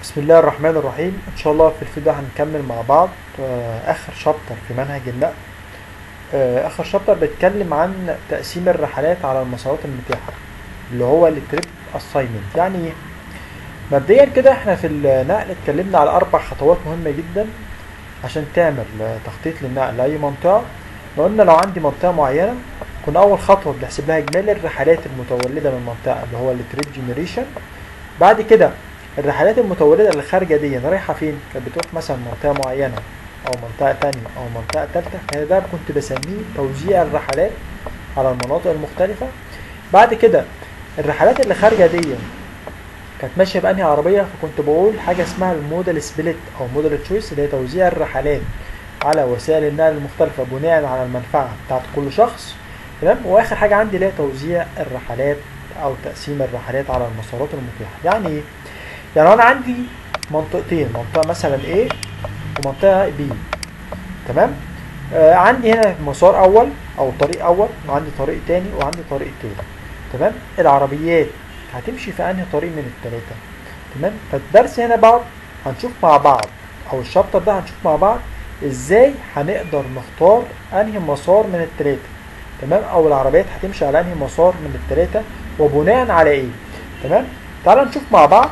بسم الله الرحمن الرحيم ان شاء الله في الفيديو ده هنكمل مع بعض آه، اخر شابتر في منهج النقل آه، اخر شابتر بيتكلم عن تقسيم الرحلات على المسارات المتاحه اللي هو التريب اساينمنت يعني ايه مبدئيا كده احنا في النقل اتكلمنا على اربع خطوات مهمه جدا عشان تعمل آه، تخطيط للنقل لاي منطقه لو قلنا لو عندي منطقه معينه كنا اول خطوه بنحسب لها اجمالي الرحلات المتولده من المنطقه اللي هو التريب جنريشن بعد كده الرحلات المتولدة اللي خارجة دي رايحة فين؟ كانت بتروح مثلا منطقة معينة أو منطقة تانية أو منطقة تالتة فده كنت بسميه توزيع الرحلات على المناطق المختلفة بعد كده الرحلات اللي خارجة دي كانت ماشية بأنهي عربية فكنت بقول حاجة اسمها الموديل سبليت أو موديل تشويس اللي هي توزيع الرحلات على وسائل النقل المختلفة بناء على المنفعة بتاعت كل شخص تمام وآخر حاجة عندي اللي هي توزيع الرحلات أو تقسيم الرحلات على المسارات المتاحة يعني إيه؟ يعني انا عندي منطقتين منطقه مثلا A ومنطقه B تمام آه عندي هنا مسار اول او طريق اول وعندي طريق تاني وعندي طريق تالت تمام العربيات هتمشي في انهي طريق من التلاته تمام فالدرس هنا بعض هنشوف مع بعض او الشابتر ده هنشوف مع بعض ازاي هنقدر نختار انهي مسار من التلاته تمام او العربيات هتمشي على انهي مسار من التلاته وبناء على ايه تمام تعال نشوف مع بعض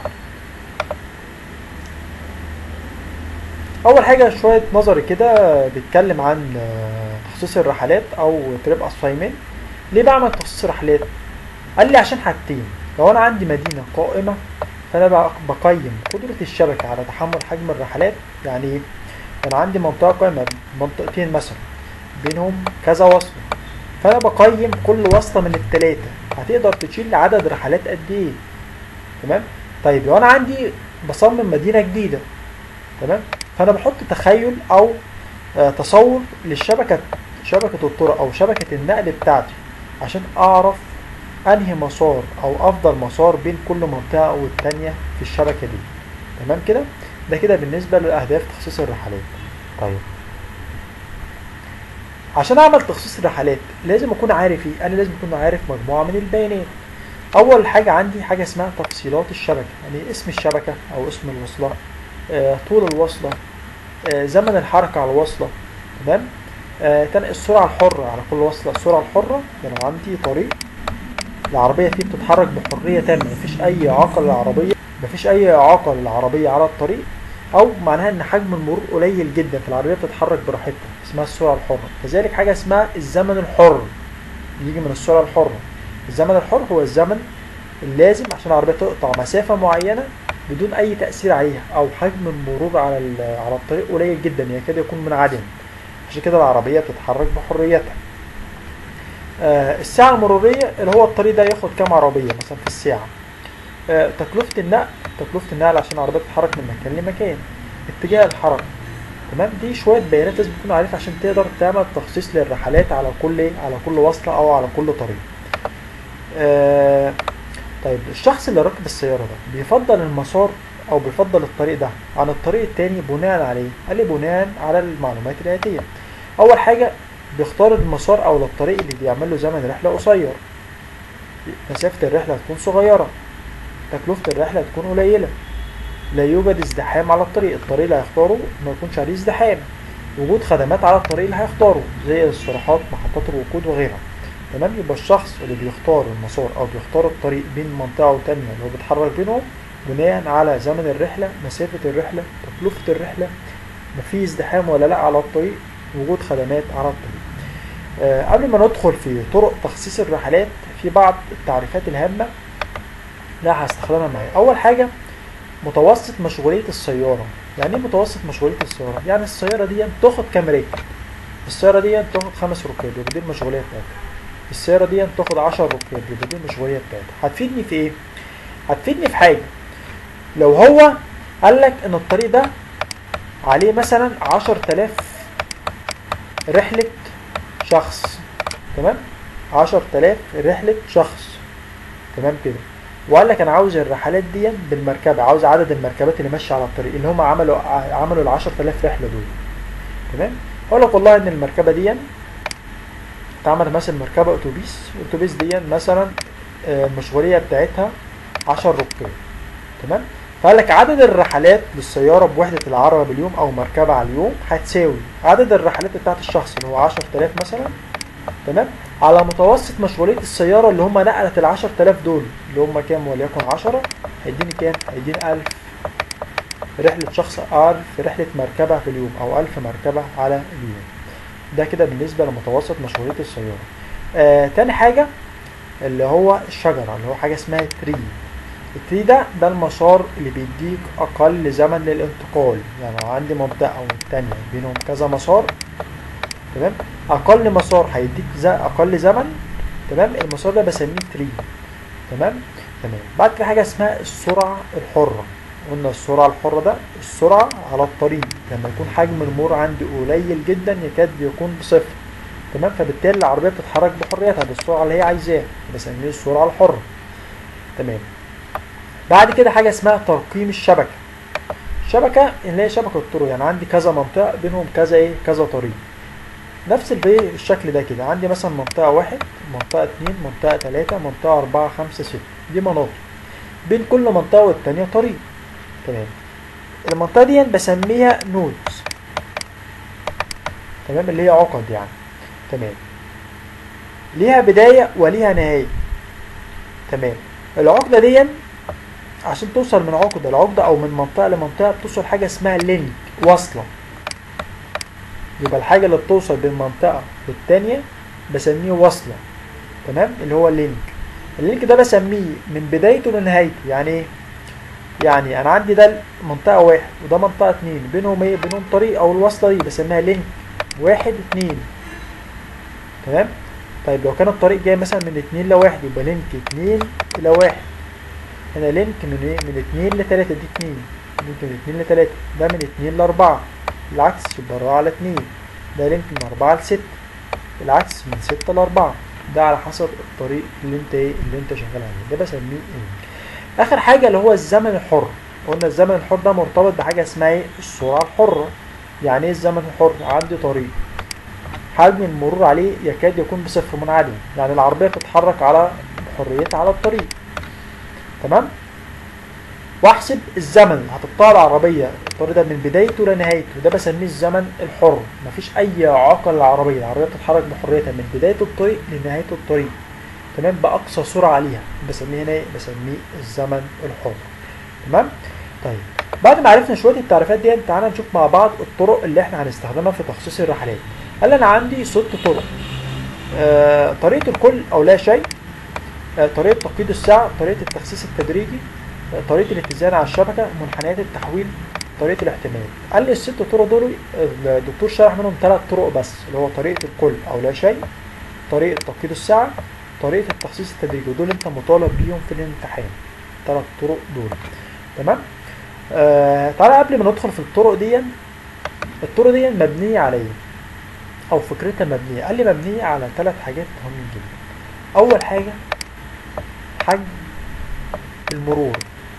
اول حاجه شويه نظري كده بيتكلم عن آه، تخصيص الرحلات او تريب اساينمنت ليه بعمل تخصيص رحلات قال لي عشان حاجتين لو انا عندي مدينه قائمه فانا بق- بقيم قدره الشبكه على تحمل حجم الرحلات يعني ايه انا عندي منطقه قائمه منطقتين مثلا بينهم كذا وصله فانا بقيم كل وصله من الثلاثه هتقدر تشيل عدد رحلات قد ايه تمام طيب لو انا عندي بصمم مدينه جديده تمام فانا بحط تخيل او آه، تصور للشبكه شبكه الطرق او شبكه النقل بتاعتي عشان اعرف انهي مسار او افضل مسار بين كل منطقه والتانية في الشبكه دي تمام كده ده كده بالنسبه لاهداف تخصيص الرحلات طيب عشان اعمل تخصيص الرحلات لازم اكون عارف ايه انا لازم اكون عارف مجموعه من البيانات اول حاجه عندي حاجه اسمها تفصيلات الشبكه يعني اسم الشبكه او اسم الوصله آه، طول الوصله آه، زمن الحركه على الوصله تمام آه، تاني السرعه الحره على كل وصله السرعه الحره يعني لو عندي طريق العربيه فيه بتتحرك بحريه تامه مفيش اي اعاقه للعربيه مفيش اي اعاقه للعربيه على الطريق او معناها ان حجم المرور قليل جدا فالعربيه بتتحرك براحتها اسمها السرعه الحره كذلك حاجه اسمها الزمن الحر يجي من السرعه الحره الزمن الحر هو الزمن اللازم عشان العربيه تقطع مسافه معينه بدون اي تاثير عليها او حجم المرور على ال- على الطريق قليل جدا يكاد يكون منعدم عشان كده العربيه بتتحرك بحريتها آه، الساعه المروريه اللي هو الطريق ده ياخد كام عربيه مثلا في الساعه آه، تكلفه النقل تكلفه النقل عشان العربيه تتحرك من مكان لمكان اتجاه الحركه تمام دي شويه بيانات لازم تكون عارفها عشان تقدر تعمل تخصيص للرحلات على كل على كل وصله او على كل طريق آه، طيب الشخص اللي راكب السيارة ده بيفضل المسار أو بيفضل الطريق ده عن الطريق التاني بناء عليه؟ قال لي بناء على المعلومات الآتية. أول حاجة بيختار المسار أو الطريق اللي بيعمل له زمن رحلة قصير. مسافة الرحلة تكون صغيرة. تكلفة الرحلة تكون قليلة. لا يوجد ازدحام على الطريق، الطريق اللي هيختاره ما يكونش عليه ازدحام. وجود خدمات على الطريق اللي هيختاره زي الاستراحات محطات الوقود وغيرها. تمام يبقى الشخص اللي بيختار المسار او بيختار الطريق بين منطقه وتانية اللي هو بيتحرك بينهم بناء على زمن الرحله مسافه الرحله تكلفه الرحله مفي ازدحام ولا لا على الطريق وجود خدمات على الطريق آه قبل ما ندخل في طرق تخصيص الرحلات في بعض التعريفات الهامه لا هستخدمها معايا اول حاجه متوسط مشغوليه السياره يعني ايه متوسط مشغوليه السياره يعني السياره دي تاخد كام راكب السياره دي تاخد خمس ركاب يبقى دي المشغوليه بتاعتها السيارة دي تاخد 10 ركاب يبقى دي المشغولية بتاعتها هتفيدني في ايه؟ هتفيدني في حاجة لو هو قال لك ان الطريق ده عليه مثلا 10000 رحلة شخص تمام؟ 10000 رحلة شخص تمام كده وقال لك انا عاوز الرحلات دي بالمركبة عاوز عدد المركبات اللي ماشية على الطريق اللي هم عملوا عملوا ال 10000 رحلة دول تمام؟ اقول لك والله ان المركبة دي تعمل مثلا مركبة اتوبيس الاتوبيس دي مثلا آه، المشغولية بتاعتها 10 ركاب تمام فقال لك عدد الرحلات للسياره بوحده العربه باليوم او مركبه على اليوم هتساوي عدد الرحلات بتاعت الشخص اللي هو 10000 مثلا تمام على متوسط مشغوليه السياره اللي هم نقلت ال 10000 دول اللي هم كام وليكن 10 هيديني كام؟ هيديني 1000 رحلة شخص 1000 رحلة مركبة في اليوم أو 1000 مركبة على اليوم ده كده بالنسبة لمتوسط مشغولية السيارة آه تاني حاجة اللي هو الشجرة اللي هو حاجة اسمها تري التري ده ده المسار اللي بيديك أقل زمن للانتقال يعني لو عندي منطقة والتانية بينهم كذا مسار تمام أقل مسار هيديك ز- أقل زمن تمام المسار ده بسميه تري تمام تمام بعد كده حاجة اسمها السرعة الحرة قلنا السرعة الحرة ده السرعة على الطريق لما يكون حجم المرور عندي قليل جدا يكاد يكون بصفر تمام فبالتالي العربية بتتحرك بحريتها بالسرعة اللي هي عايزاها بسميه السرعة الحرة تمام بعد كده حاجة اسمها ترقيم الشبكة الشبكة اللي هي شبكة الطرق يعني عندي كذا منطقة بينهم كذا ايه كذا طريق نفس البي الشكل ده كده عندي مثلا منطقة واحد منطقة اتنين منطقة تلاتة منطقة أربعة خمسة ستة دي مناطق بين كل منطقة والتانية طريق تمام المنطقة دي بسميها نودز تمام اللي هي عقد يعني تمام ليها بداية وليها نهاية تمام العقدة دي عشان توصل من عقدة لعقدة أو من منطقة لمنطقة بتوصل حاجة اسمها لينك واصلة يبقى الحاجة اللي بتوصل بين منطقة والتانية بسميه واصلة تمام اللي هو اللينك اللينك ده بسميه من بدايته لنهايته يعني ايه يعني انا عندي ده منطقة واحد وده منطقة اتنين بينهم ايه بينهم طريق او الوصلة دي بسميها لينك واحد اتنين تمام طيب لو كان الطريق جاي مثلا من اتنين لواحد يبقى لينك اتنين الى واحد هنا لينك من ايه من اتنين لتلاتة دي اتنين لينك من اتنين لتلاتة ده من اتنين لاربعة العكس يبقى أربعة على اتنين ده لينك من أربعة لستة العكس من ستة لأربعة ده على حسب الطريق اللي انت ايه اللي انت شغال عليه ده بسميه ايه اخر حاجه اللي هو الزمن الحر قلنا الزمن الحر ده مرتبط بحاجه اسمها ايه السرعه الحره يعني ايه الزمن الحر عندي طريق حجم المرور عليه يكاد يكون بصفر منعدم يعني العربيه بتتحرك على حريتها على الطريق تمام واحسب الزمن اللي هتقطع العربيه الطريق ده من بدايته لنهايته ده بسميه الزمن الحر مفيش اي عائق للعربيه العربيه بتتحرك بحريتها من بدايه الطريق لنهايه الطريق تمام باقصى سرعه ليها بسميه هنا ايه بسميه الزمن الحر تمام طيب بعد ما عرفنا شويه التعريفات دي تعالى نشوف مع بعض الطرق اللي احنا هنستخدمها في تخصيص الرحلات قال انا عندي ست طرق آه طريقه الكل او لا شيء آه طريقه تقييد الساعه طريقه التخصيص التدريجي آه طريقه الاتزان على الشبكه منحنيات التحويل طريقه الاحتمال قال لي الست طرق دول الدكتور شرح منهم ثلاث طرق بس اللي هو طريقه الكل او لا شيء طريقه تقييد الساعه طريقه التخصيص التدريجي ودول انت مطالب بيهم في الامتحان ثلاث طرق دول تمام آه تعالى قبل ما ندخل في الطرق دي الطرق دي مبنيه على ايه او فكرتها مبنيه قال لي مبنيه على ثلاث حاجات مهمين جدا اول حاجه حجم المرور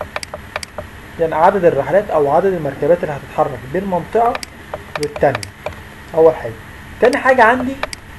يعني عدد الرحلات او عدد المركبات اللي هتتحرك بين منطقه والتانية اول حاجه تاني حاجه عندي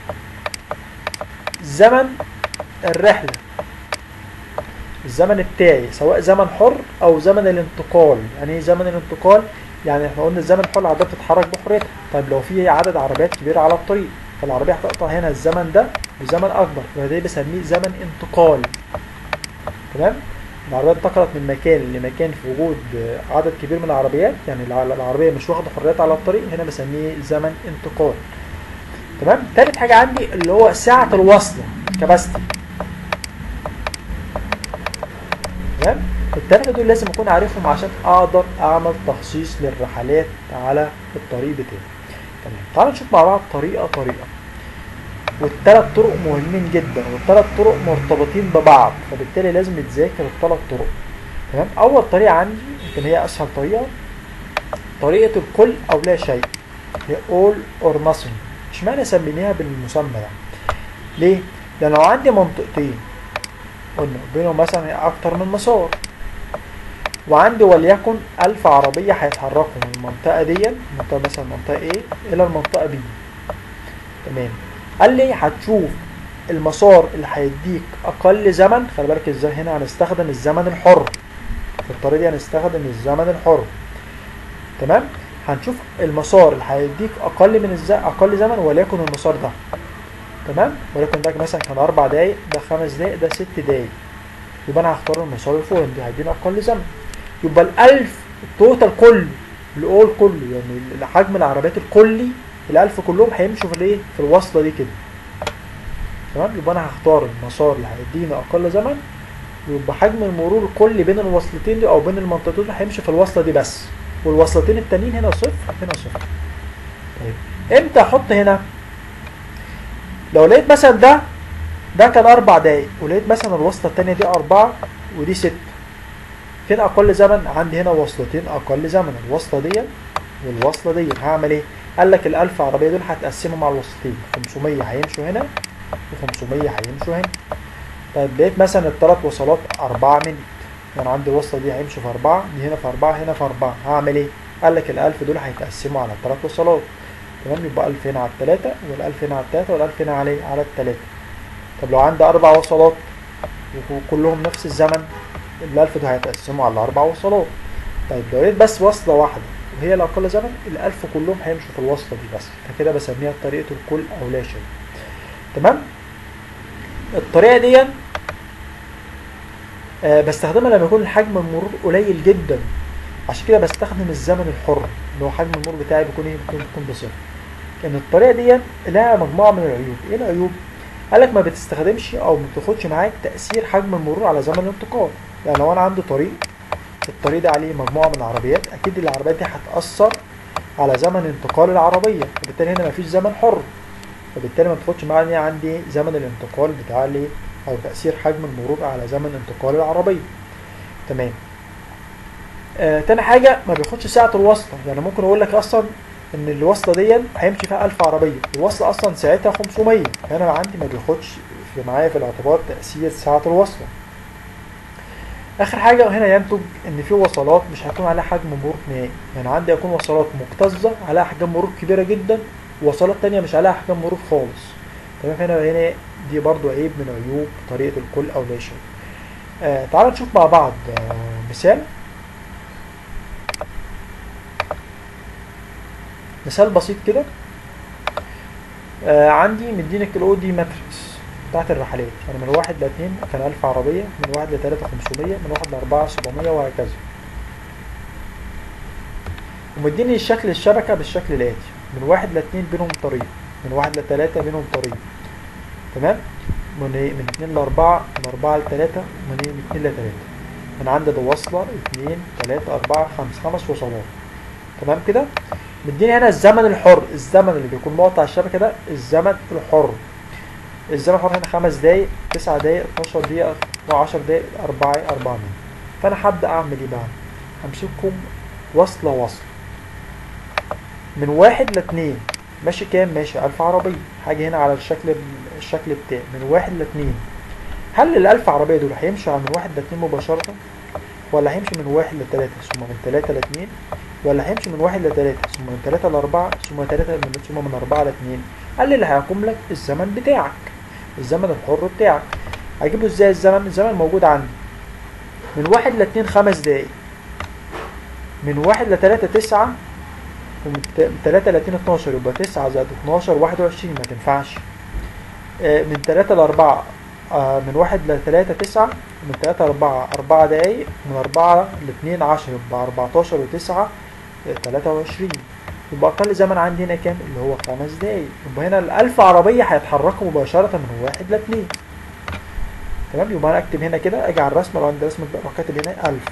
زمن الرحله الزمن بتاعي سواء زمن حر او زمن الانتقال يعني ايه زمن الانتقال يعني احنا قلنا الزمن الحر العربيه بتتحرك بحريتها طيب لو في عدد عربيات كبيره على الطريق فالعربيه هتقطع هنا الزمن ده بزمن اكبر فده بسميه زمن انتقال تمام العربيه انتقلت من مكان لمكان في وجود عدد كبير من العربيات يعني العربيه مش واخده حريتها على الطريق هنا بسميه زمن انتقال تمام تالت حاجه عندي اللي هو سعه الوصله كباستي تمام التلاتة دول لازم اكون عارفهم عشان اقدر اعمل تخصيص للرحلات على الطريق بتاعي تمام تعالوا نشوف مع بعض طريقة طريقة والتلات طرق مهمين جدا والتلات طرق مرتبطين ببعض فبالتالي لازم يتذاكر التلات طرق تمام اول طريقة عندي يمكن هي اسهل طريقة طريقة الكل او لا شيء هي all or nothing اشمعنى سميناها بالمسمى ده ليه؟ لان لو عندي منطقتين قلنا بينهم مثلا أكتر من مسار وعندي وليكن ألف عربية هيتحركوا من المنطقة دي المنطقة مثلا المنطقة A إلى المنطقة B تمام قال لي هتشوف المسار اللي هيديك أقل زمن خلي بالك ازاي هنا هنستخدم الزمن الحر في الطريقة دي هنستخدم الزمن الحر تمام هنشوف المسار اللي هيديك اقل من الز... اقل زمن وليكن المسار ده تمام وليكن ده مثلا كان اربع دقايق ده خمس دقايق ده ست دقايق يبقى انا هختار المسار الفوقاني ده هيديني اقل زمن يبقى الالف التوتال كله الاول كله يعني حجم العربيات الكلي الالف كلهم هيمشوا في الايه في الوصله دي كده تمام يبقى انا هختار المسار اللي هيديني اقل زمن يبقى حجم المرور الكلي بين الوصلتين دي او بين المنطقتين هيمشي في الوصله دي بس والوصلتين التانيين هنا صفر هنا صفر طيب امتى احط هنا لو لقيت مثلا ده ده كان اربع دقايق ولقيت مثلا الوصله التانيه دي اربعه ودي ست فين اقل زمن عندي هنا وصلتين اقل زمن الوصله دي والوصله دي هعمل ايه قال لك ال1000 عربيه دول هتقسمهم على الوصلتين 500 هيمشوا هنا و500 هيمشوا هنا طيب لقيت مثلا الثلاث وصلات 4 منت يعني عندي الوصله دي هيمشوا في 4 دي هنا في 4 هنا في 4 هعمل ايه قال لك ال1000 دول هيتقسموا على الثلاث وصلات تمام يبقى 1000 هنا على الثلاثه وال1000 هنا على الثلاثه وال1000 هنا على على الثلاثه طب لو عندي اربع وصلات وكلهم نفس الزمن ال1000 دول هيتقسموا على اربع وصلات طيب لو لقيت بس وصله واحده وهي الاقل زمن ال1000 كلهم هيمشوا في الوصله دي بس فكده بسميها طريقه الكل او لا شيء تمام الطريقه دي آه بستخدمها لما يكون حجم المرور قليل جدا عشان كده بستخدم الزمن الحر اللي هو حجم المرور بتاعي بيكون ايه بيكون, بيكون بصفر ان الطريقه دي لها مجموعه من العيوب ايه العيوب قال لك ما بتستخدمش او ما بتاخدش معاك تاثير حجم المرور على زمن الانتقال يعني لو انا عندي طريق الطريق ده عليه مجموعه من العربيات اكيد العربيات دي هتاثر على زمن انتقال العربيه فبالتالي هنا مفيش زمن حر فبالتالي ما تاخدش معايا عندي زمن الانتقال بتاع الايه او تاثير حجم المرور على زمن انتقال العربيه تمام آه تاني حاجه ما بياخدش ساعه الوصله يعني ممكن اقول لك اصلا ان الوصله دي هيمشي فيها 1000 عربيه الوصله اصلا ساعتها 500 فانا عندي ما بياخدش في معايا في الاعتبار تاثير ساعه الوصله اخر حاجه هنا ينتج ان في وصلات مش هيكون عليها حجم مرور نهائي يعني عندي يكون وصلات مكتظه عليها احجام مرور كبيره جدا ووصلات تانية مش عليها احجام مرور خالص تمام هنا هنا دي برضو عيب من عيوب طريقه الكل او لا شيء آه تعال نشوف مع بعض آه مثال مثال بسيط كده آه عندي مدينك الاو دي ماتريكس بتاعت الرحلات يعني من واحد لاتنين كان ألف عربية من واحد لتلاتة خمسمية من واحد لأربعة سبعمية وهكذا ومديني الشكل الشبكة بالشكل الآتي من واحد لاتنين بينهم طريق من واحد لتلاتة بينهم طريق تمام من من اتنين لأربعة من أربعة لتلاتة من من اتنين لتلاتة من عند ده واصلة اتنين تلاتة أربعة خمس خمس وصلات تمام كده مديني هنا الزمن الحر الزمن اللي بيكون مقطع الشبكة ده الزمن الحر الزمن الحر هنا خمس دقايق تسع دقايق 12 دقيقة 10 دقايق أربعة أربعة منت فأنا هبدأ أعمل إيه بقى؟ همسكهم وصلة وصلة من واحد لاتنين ماشي كام؟ ماشي ألف عربية حاجة هنا على الشكل الشكل بتاعي من واحد لاتنين هل الألف عربية دول هيمشوا من واحد لاتنين مباشرة؟ ولا هيمشي من واحد لتلاتة ثم من تلاتة لاتنين ولا هيمشي من واحد لتلاتة ثم من تلاتة لأربعة ثم تلاتة من ثم من أربعة لاتنين قال لي اللي هيقوم لك الزمن بتاعك الزمن الحر بتاعك هجيبه ازاي الزمن الزمن موجود عندي من واحد لاتنين خمس دقايق من واحد لتلاتة تسعة ومن تلاتة لاتنين اتناشر يبقى تسعة زائد اتناشر واحد وعشرين ما تنفعش من تلاتة لأربعة من واحد لتلاتة تسعة من تلاتة لأربعة أربعة دقايق من أربعة لاتنين عشرة يبقى أربعتاشر وتسعة تلاتة وعشرين يبقى أقل زمن عندي هنا كام؟ اللي هو خمس دقايق يبقى هنا الألف عربية هيتحركوا مباشرة من واحد لاتنين تمام يبقى أنا أكتب هنا كده أجي على الرسمة لو عندي رسمة بقى كاتب هنا ألف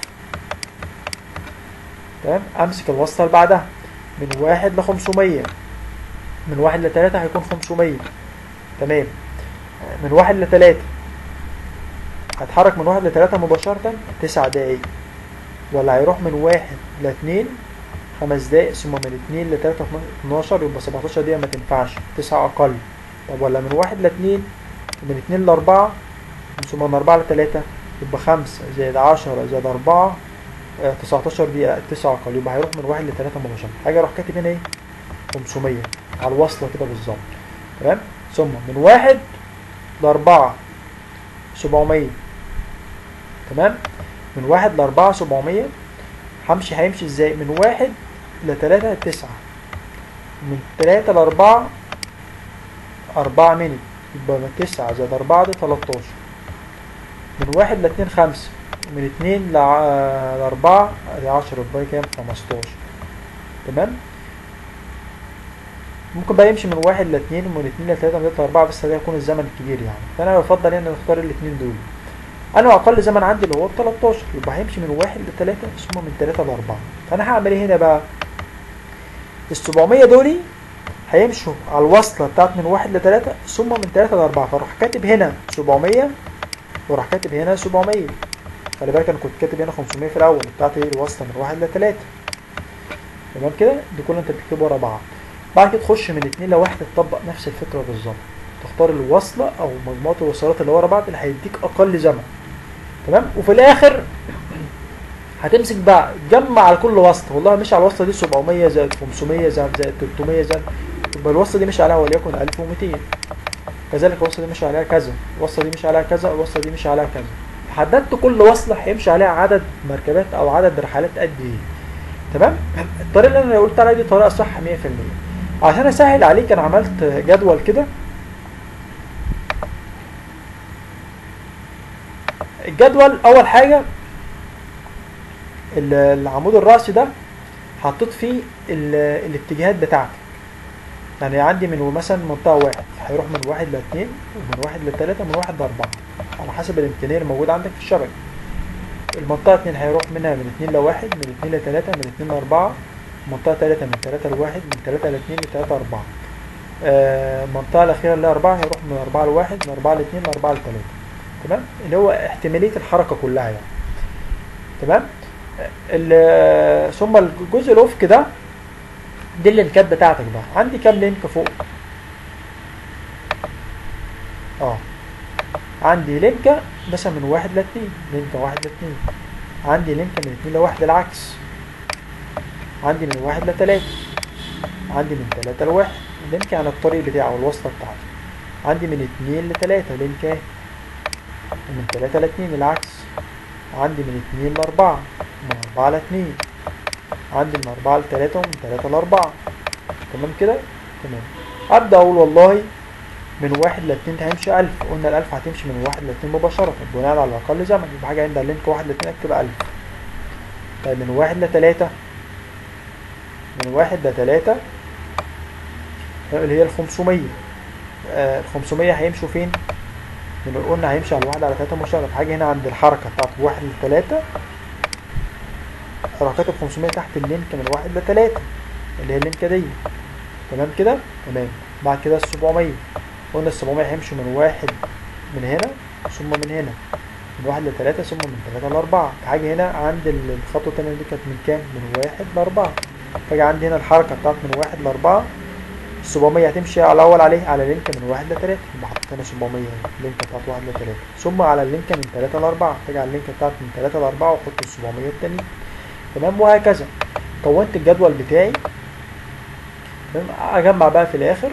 تمام أمسك الوصلة اللي بعدها من واحد لخمسمية من واحد لتلاتة هيكون خمسمية تمام من واحد لتلاتة هتحرك من واحد لتلاتة مباشرة تسع دقايق ولا هيروح من واحد لاتنين خمس دقايق ثم من اتنين لتلاتة اتناشر يبقى سبعتاشر دقيقة ما تنفعش تسعة أقل طب ولا من واحد لاتنين من اتنين لأربعة ثم من أربعة لتلاتة يبقى خمسة زائد عشرة زائد أربعة تسعتاشر دقيقة تسعة أقل يبقى هيروح من واحد لتلاتة مباشرة حاجة أروح كاتب هنا إيه خمسمية على الوصلة كده بالظبط تمام ثم من واحد لأربعة سبعمية تمام من واحد لأربعة سبعمية همشي هيمشي ازاي من واحد لتلاتة تسعة من تلاتة لأربعة أربعة مينت يبقى من تسعة زائد أربعة دي تلاتاشر من واحد لاتنين خمسة من اتنين لع- لأربعة دي عشرة يبقى كام خمستاشر تمام ممكن بقى يمشي من واحد لاتنين ومن اتنين لتلاتة ومن تلاتة لأربعة بس ده يكون الزمن كبير يعني فأنا بفضل هنا نختار الاتنين دول أنا أقل زمن عندي اللي هو التلاتاشر يبقى هيمشي من واحد لتلاتة ثم من تلاتة لأربعة فأنا هعمل إيه هنا بقى؟ السبعمية دولي هيمشوا على الوصلة بتاعت من واحد لتلاتة ثم من تلاتة لأربعة فأروح كاتب هنا سبعمية وراح كاتب هنا سبعمية خلي بالك أنا كنت كاتب هنا خمسمية في الأول بتاعت إيه الوصلة من واحد لتلاتة تمام كده دي كله أنت بتكتبه ورا بعض بعد كده تخش من اتنين لواحد تطبق نفس الفكرة بالظبط تختار الوصلة أو مجموعة الوصلات اللي ورا بعض اللي هيديك أقل زمن تمام وفي الآخر هتمسك بقى جمع على كل وصلة والله مش على الوصلة دي 700 زائد 500 زائد زائد 300 زائد يبقى الوصلة دي مش عليها وليكن 1200 كذلك الوصلة دي مش عليها كذا الوصلة دي مش عليها كذا الوصلة دي مش عليها كذا حددت كل وصلة هيمشي عليها عدد مركبات أو عدد رحلات قد إيه تمام الطريقة اللي أنا قلت عليها دي طريقة صح 100% عشان أسهل عليك أنا عملت جدول كده الجدول أول حاجة ال- العمود الرأسي ده حطيت فيه ال- الاتجاهات بتاعتي يعني عندي من مثلا منطقة واحد هيروح من واحد لاتنين ومن واحد لتلاتة ومن واحد لأربعة على حسب الامكانية اللي موجودة عندك في الشبكة المنطقة اتنين هيروح منها من اتنين لواحد من اتنين لتلاتة من اتنين لأربعة منطقة تلاتة من تلاتة لواحد من تلاتة لاتنين لتلاتة لأربعة آه، المنطقة الأخيرة اللي هي أربعة هيروح من أربعة لواحد من أربعة لاتنين لأربعة لتلاتة تمام اللي هو احتمالية الحركة كلها يعني تمام ال- ثم الجزء الأفقي ده دي اللينكات بتاعتك بقى عندي كام لينك فوق اه عندي لينكة مثلا من واحد لاتنين لينكة واحد لاتنين عندي لينكة من اتنين لواحد العكس عندي من واحد لتلاتة عندي من تلاتة لواحد لينك على الطريق بتاعه الوصلة بتاعته عندي من اتنين لتلاتة لينك اهي ومن تلاتة لاتنين العكس عندي من اتنين لأربعة من أربعة لاتنين عندي من أربعة لتلاتة ومن تلاتة لأربعة تمام كده؟ تمام أبدأ أقول والله من واحد لاتنين هيمشي ألف قلنا الألف هتمشي من واحد لاتنين مباشرة بناء على أقل زمن يبقى حاجة عندها لينك واحد لاتنين أكتب ألف طيب من واحد لتلاتة من واحد لتلاتة اللي هي الخمسمية آه الخمسمية هيمشوا فين؟ من قلنا هيمشي على واحد على تلاتة مباشرة حاجة هنا عند الحركة بتاعت واحد لتلاتة راح كاتب 500 تحت اللينك من واحد لتلاتة اللي هي اللينكة دي تمام كده؟ تمام بعد كده ال 700 قلنا ال 700 هيمشوا من واحد من هنا ثم من هنا من واحد لتلاتة ثم من تلاتة لأربعة حاجة هنا عند ال- الخطوة التانية دي كانت من كام؟ من واحد لأربعة فاجي عندي هنا الحركة بتاعت من واحد لأربعة ال 700 هتمشي على الأول عليه على لينك من واحد لتلاتة يبقى حطيت هنا 700 اللينك بتاعت واحد لتلاتة ثم على اللينك من تلاتة لأربعة تيجي على اللينك بتاعت من تلاتة لأربعة وأحط ال 700 التانيين تمام وهكذا كونت الجدول بتاعي تمام اجمع بقى في الاخر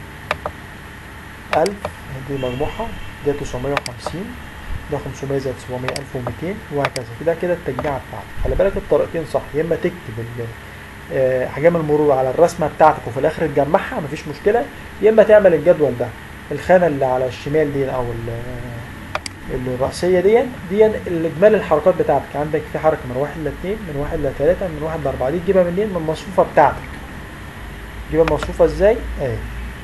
1000 دي مجموعها ده 950 ده 500 زائد 700 1200 وهكذا كده كده التجميعة بتاعتك خلي بالك الطريقتين صح يا اما تكتب ال- آه، احجام المرور على الرسمه بتاعتك وفي الاخر تجمعها مفيش مشكله يا اما تعمل الجدول ده الخانه اللي على الشمال دي او ال- الرأسية دي دي الإجمال الحركات بتاعتك عندك في حركة من واحد لاتنين من واحد لتلاتة من واحد لأربعة دي تجيبها منين من المصفوفة بتاعتك تجيبها المصفوفة ازاي اهي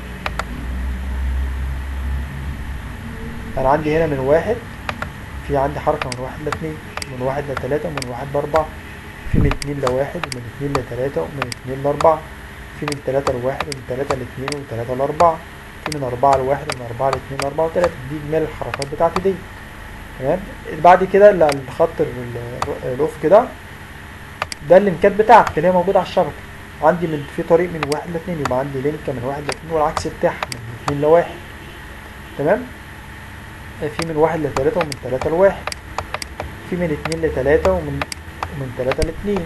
أنا عندي هنا من واحد في عندي حركة من واحد لاتنين من واحد لتلاتة ومن واحد لأربعة في من اتنين لواحد ومن اتنين لتلاتة ومن اتنين لأربعة في من تلاتة لواحد ومن تلاتة لاتنين ومن تلاتة لأربعة في من أربعة لواحد ومن أربعة لاتنين لأربعة وتلاتة دي إجمالي الحركات بتاعتي دي تمام بعد كده ال- الخط ال- ال- الأفق ده ده اللينكات بتاعتك اللي هي موجودة على الشبكة عندي من في طريق من واحد لاتنين يبقى عندي لينك من واحد لاتنين والعكس بتاعها من اتنين لواحد تمام في من واحد لتلاتة ومن تلاتة لواحد في من اتنين لتلاتة ومن من تلاتة لاتنين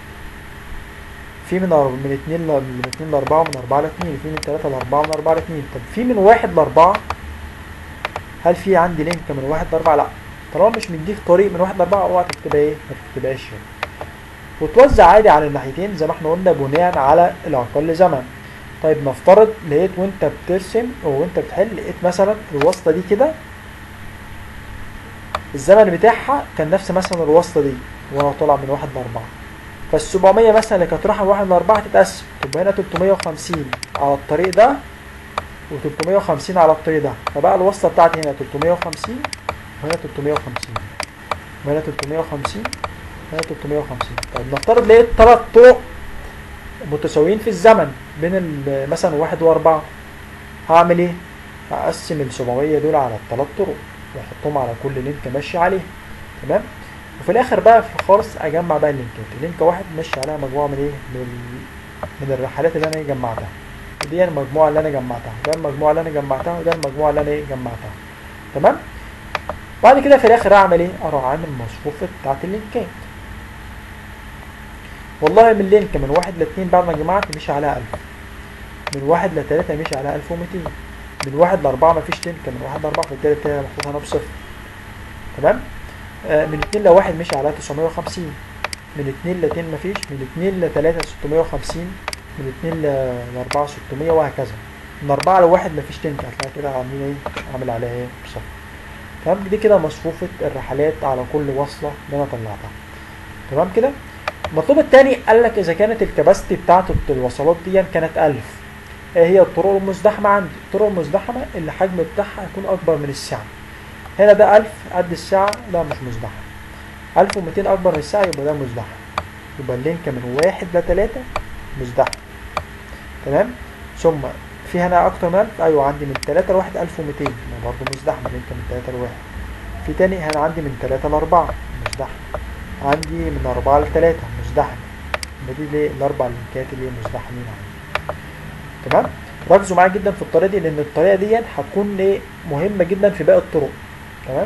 في من أر- من اتنين ل... من اتنين لأربعة ومن أربعة لاتنين في من تلاتة لأربعة ومن أربعة لاتنين طب في من واحد لأربعة هل في عندي لينك من واحد لأربعة؟ لأ طالما مش مديك طريق من واحد لاربعة اوعى تكتبها ايه ما تكتبهاش يعني وتوزع عادي على الناحيتين زي ما احنا قلنا بناء على الاقل زمن طيب نفترض لقيت وانت بترسم او وانت بتحل لقيت مثلا الوصله دي كده الزمن بتاعها كان نفس مثلا الوصله دي وانا طالع من واحد لاربعه فال 700 مثلا اللي كانت رايحه من واحد لاربعه تتقسم تبقى هنا 350 على الطريق ده و350 على الطريق ده فبقى الوصله بتاعتي هنا 350 وهنا 350 وهنا 350 هنا 350 طيب نفترض لقيت ثلاث طرق متساويين في الزمن بين ال- مثلا واحد واربعة هعمل ايه؟ هقسم ال 700 دول على الثلاث طرق واحطهم على كل لينك ماشي عليه تمام؟ وفي الاخر بقى في خالص اجمع بقى اللينكات لينك واحد ماشي عليها مجموعه من ايه؟ من ال- من الرحلات اللي انا ايه جمعتها دي المجموعه اللي انا جمعتها ده المجموعه اللي انا جمعتها وده المجموعه اللي انا ايه جمعتها تمام؟ بعد كده في الاخر اعمل ايه؟ اروح عامل مصفوفه بتاعت اللينكات والله من لينك من واحد لاتنين بعد ما جمعت مشي عليها 1000 من واحد لتلاتة مشي عليها 1200 من واحد لأربعة مفيش لينك من واحد لأربعة فبالتالي التانية محطوط هنا بصفر تمام آه من اتنين لواحد مشي عليها 950 من اتنين لاتنين مفيش من اتنين لتلاتة 650 من اتنين ل- لأربعة 600 وهكذا من أربعة لواحد مفيش لينك هتلاقي كده عاملين ايه عامل عليها ايه بصفر تمام دي كده مصفوفة الرحلات على كل وصلة اللي أنا طلعتها تمام كده المطلوب الثاني قال لك اذا كانت الكباستي بتاعت الوصلات دي كانت 1000 ايه هي الطرق المزدحمه عندي الطرق المزدحمه اللي الحجم بتاعها يكون اكبر من السعه هنا ده 1000 قد الساعه لا مش مزدحم 1200 اكبر من الساعه يبقى ده مزدحم يبقى اللينك من واحد لتلاتة مزدحم تمام ثم في هنا اكتر من 1000 ايوه عندي من 3 لواحد 1200 ما برضه مزدحم اللينك من 3 لواحد في تاني هنا عندي من 3 لأربعة مزدحم عندي من أربعة لتلاتة مزدحم يبقى دي ليه الأربع لينكات اللي هي مزدحمين عندي تمام ركزوا معايا جدا في الطريقة دي لأن الطريقة دي هتكون ايه مهمة جدا في باقي الطرق تمام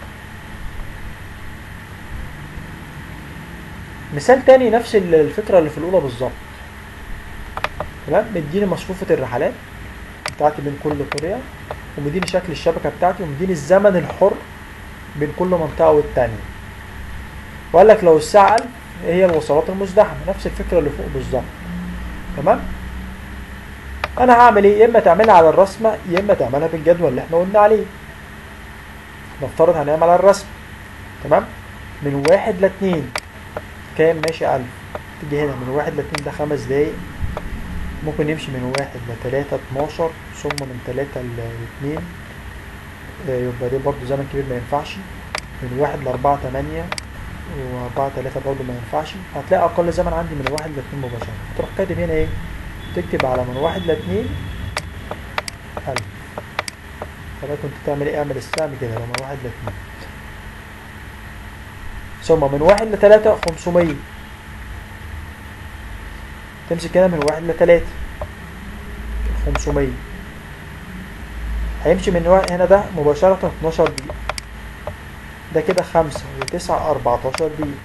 مثال تاني نفس ال- الفكرة اللي في الأولى بالظبط تمام مديني مصفوفة الرحلات بتاعتي بين كل طريقة ومديني شكل الشبكة بتاعتي ومديني الزمن الحر بين كل منطقة والتانية وقال لك لو الساعة 1000 هي الوصلات المزدحمة نفس الفكرة اللي فوق بالظبط تمام انا هعمل ايه يا اما تعملها على الرسمة يا اما تعملها بالجدول اللي احنا قلنا عليه نفترض هنعمل على الرسم تمام من واحد لاتنين كام ماشي ألف تيجي هنا من واحد لاتنين ده خمس دقايق ممكن يمشي من واحد لتلاتة اتناشر ثم من تلاتة لاتنين آه، يبقى ده برضه زمن كبير ما ينفعش من واحد لأربعة تمانية وأربعة تلاتة برضه ما ينفعش هتلاقي أقل زمن عندي من واحد لاتنين مباشرة تروح كاتب هنا إيه تكتب على من واحد لاتنين ألف فده كنت تعمل إيه اعمل السهم كده لو من واحد لاتنين ثم من واحد لتلاتة خمسمية تمسك هنا من واحد لتلاتة خمسمية هيمشي من واحد هنا ده مباشرة 12 دقيقة ده كده خمسة وتسعة أربعتاشر دقيقة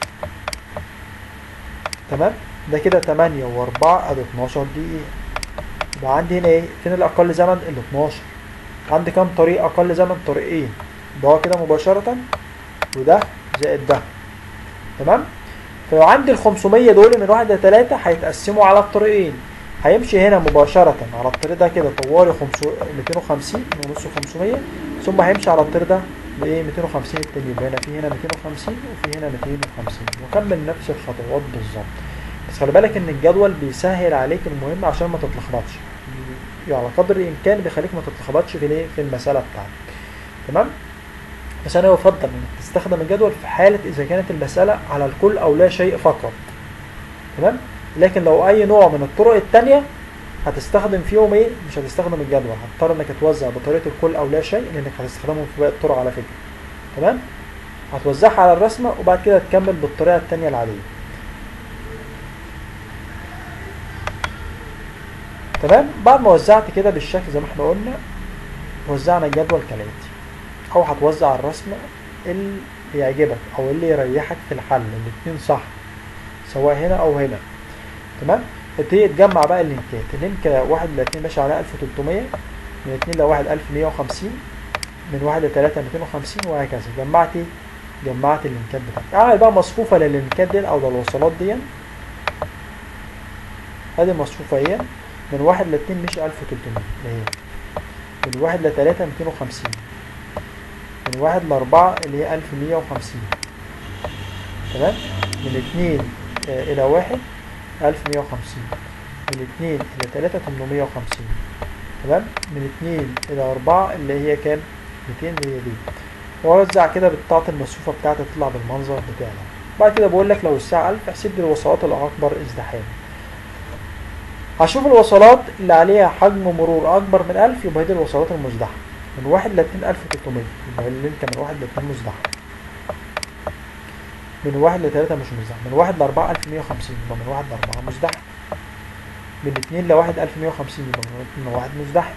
تمام ده كده تمانية وأربعة أدي اتناشر دقيقة يبقى عندي هنا إيه فين الأقل زمن ال 12 عندي كام طريق أقل زمن طريقين ده هو كده مباشرة وده زائد ده تمام فلو عندي ال 500 دول من واحد لتلاتة هيتقسموا على الطريقين هيمشي هنا مباشرة على الطريق ده كده طوالي 250 ونص 500 ثم هيمشي على الطريق ده بايه 250 التاني يبقى هنا في هنا 250 وفي هنا 250 وكمل نفس الخطوات بالظبط بس خلي بالك ان الجدول بيسهل عليك المهم عشان ما تتلخبطش يعني على قدر الامكان بيخليك ما تتلخبطش في الايه في المساله بتاعتك تمام بس انا يفضل انك تستخدم الجدول في حاله اذا كانت المساله على الكل او لا شيء فقط تمام لكن لو اي نوع من الطرق التانية هتستخدم فيهم ايه مش هتستخدم الجدول هتضطر انك توزع بطريقه الكل او لا شيء لانك هتستخدمهم في باقي الطرق على فكره تمام هتوزعها على الرسمه وبعد كده تكمل بالطريقه التانية العاديه تمام بعد ما وزعت كده بالشكل زي ما احنا قلنا وزعنا الجدول كالاتي او هتوزع على الرسمه اللي يعجبك او اللي يريحك في الحل الاتنين صح سواء هنا او هنا تمام تبتدي تجمع بقى اللينكات اللينك واحد لاتنين ماشي على 1300 من اتنين لواحد 1150 من واحد لتلاتة 250 وهكذا جمعت جمعت اللينكات بتاعتي اعمل بقى مصفوفه لللينكات دي او للوصلات دي ادي مصفوفه اهي من واحد لاتنين مش 1300 اللي هي من واحد لتلاتة 250 من واحد لأربعة اللي هي 1150 تمام من اتنين آه إلى واحد 1150 من اتنين إلى تلاتة 850 تمام من اتنين إلى أربعة اللي هي كام 200 اللي هي دي وأوزع كده بالقطعة المصفوفة بتاعتي تطلع بالمنظر بتاعنا بعد كده بقول لك لو الساعة 1000 احسب لي الوصلات الأكبر ازدحام هشوف الوصلات اللي عليها حجم مرور أكبر من 1000 يبقى دي الوصلات المزدحمة من واحد لاتنين ألف وتلتمية يبقى اللي انت من واحد لاتنين مزدحم من واحد لتلاتة مش مزدحم من واحد لأربعة ألف مية وخمسين يبقى من واحد لأربعة مزدحم من اتنين لواحد ألف مية وخمسين يبقى من اتنين لواحد مزدحم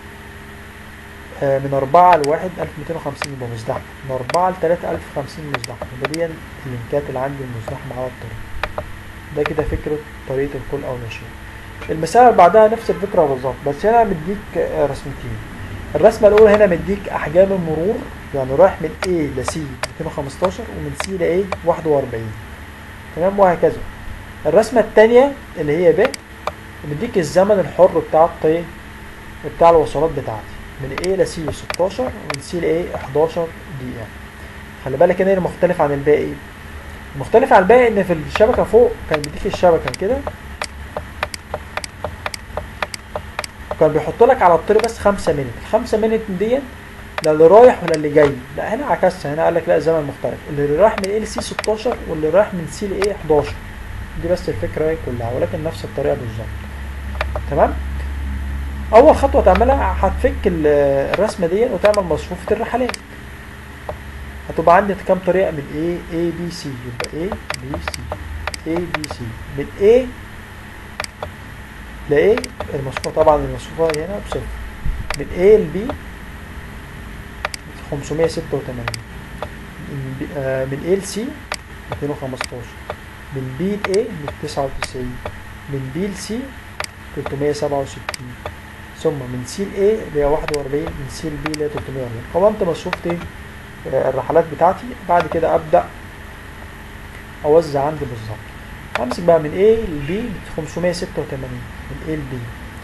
آه من أربعة لواحد ألف ميتين وخمسين يبقى مزدحم من أربعة لتلاتة ألف خمسين مزدحم يبقى دي اللينكات اللي عندي المزدحمة على الطريق ده كده فكرة طريقة الكل أو لا شيء المسألة اللي بعدها نفس الفكرة بالظبط بس هنا مديك آه، رسمتين الرسمة الأولى هنا مديك أحجام المرور يعني رايح من A ل C 215 ومن C ل A 41 تمام وهكذا الرسمة التانية اللي هي ب مديك الزمن الحر بتاع الطريق بتاع الوصلات بتاعتي من A ل C 16 ومن C ل A 11 دقيقة خلي بالك هنا المختلف عن الباقي المختلف عن الباقي ان في الشبكة فوق كان بيديك الشبكة كده كان بيحط لك على الطريق بس خمسة منت الخمسة منت دي لا اللي رايح ولا اللي جاي لا هنا عكسها هنا قال لك لا زمن مختلف اللي رايح من ال سي 16 واللي رايح من سي ل ايه 11 دي بس الفكرة هي كلها ولكن نفس الطريقة بالظبط تمام اول خطوة تعملها هتفك ال- الرسمة دي وتعمل مصفوفة الرحلات هتبقى عندي كام طريقة من A A B C يبقى A B C A B C من A ل A المصفوفة طبعا المصفوفة هنا بصفر من A ل B 586 من B- آه، من A ل C 215 من B ل A 199 من B ل C 367 ثم من C ل A اللي هي 41 من C ل B اللي هي 340 قومت مصفوفتي آه، الرحلات بتاعتي بعد كده ابدا اوزع عندي بالظبط همسك بقى من A ل B 586 من A ل B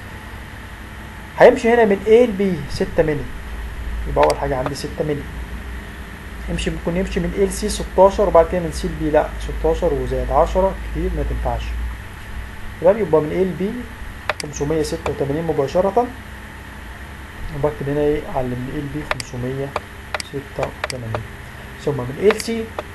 هيمشي هنا من A ل B 6 ملي يبقى اول حاجه عندي 6 ملي يمشي ممكن يمشي من A ل C 16 وبعد كده من C ل B لا 16 وزائد 10 كتير ما تنفعش تمام يبقى من A ل B 586 مباشرة وبكتب هنا ايه على من A ل B 586 ثم من A ل C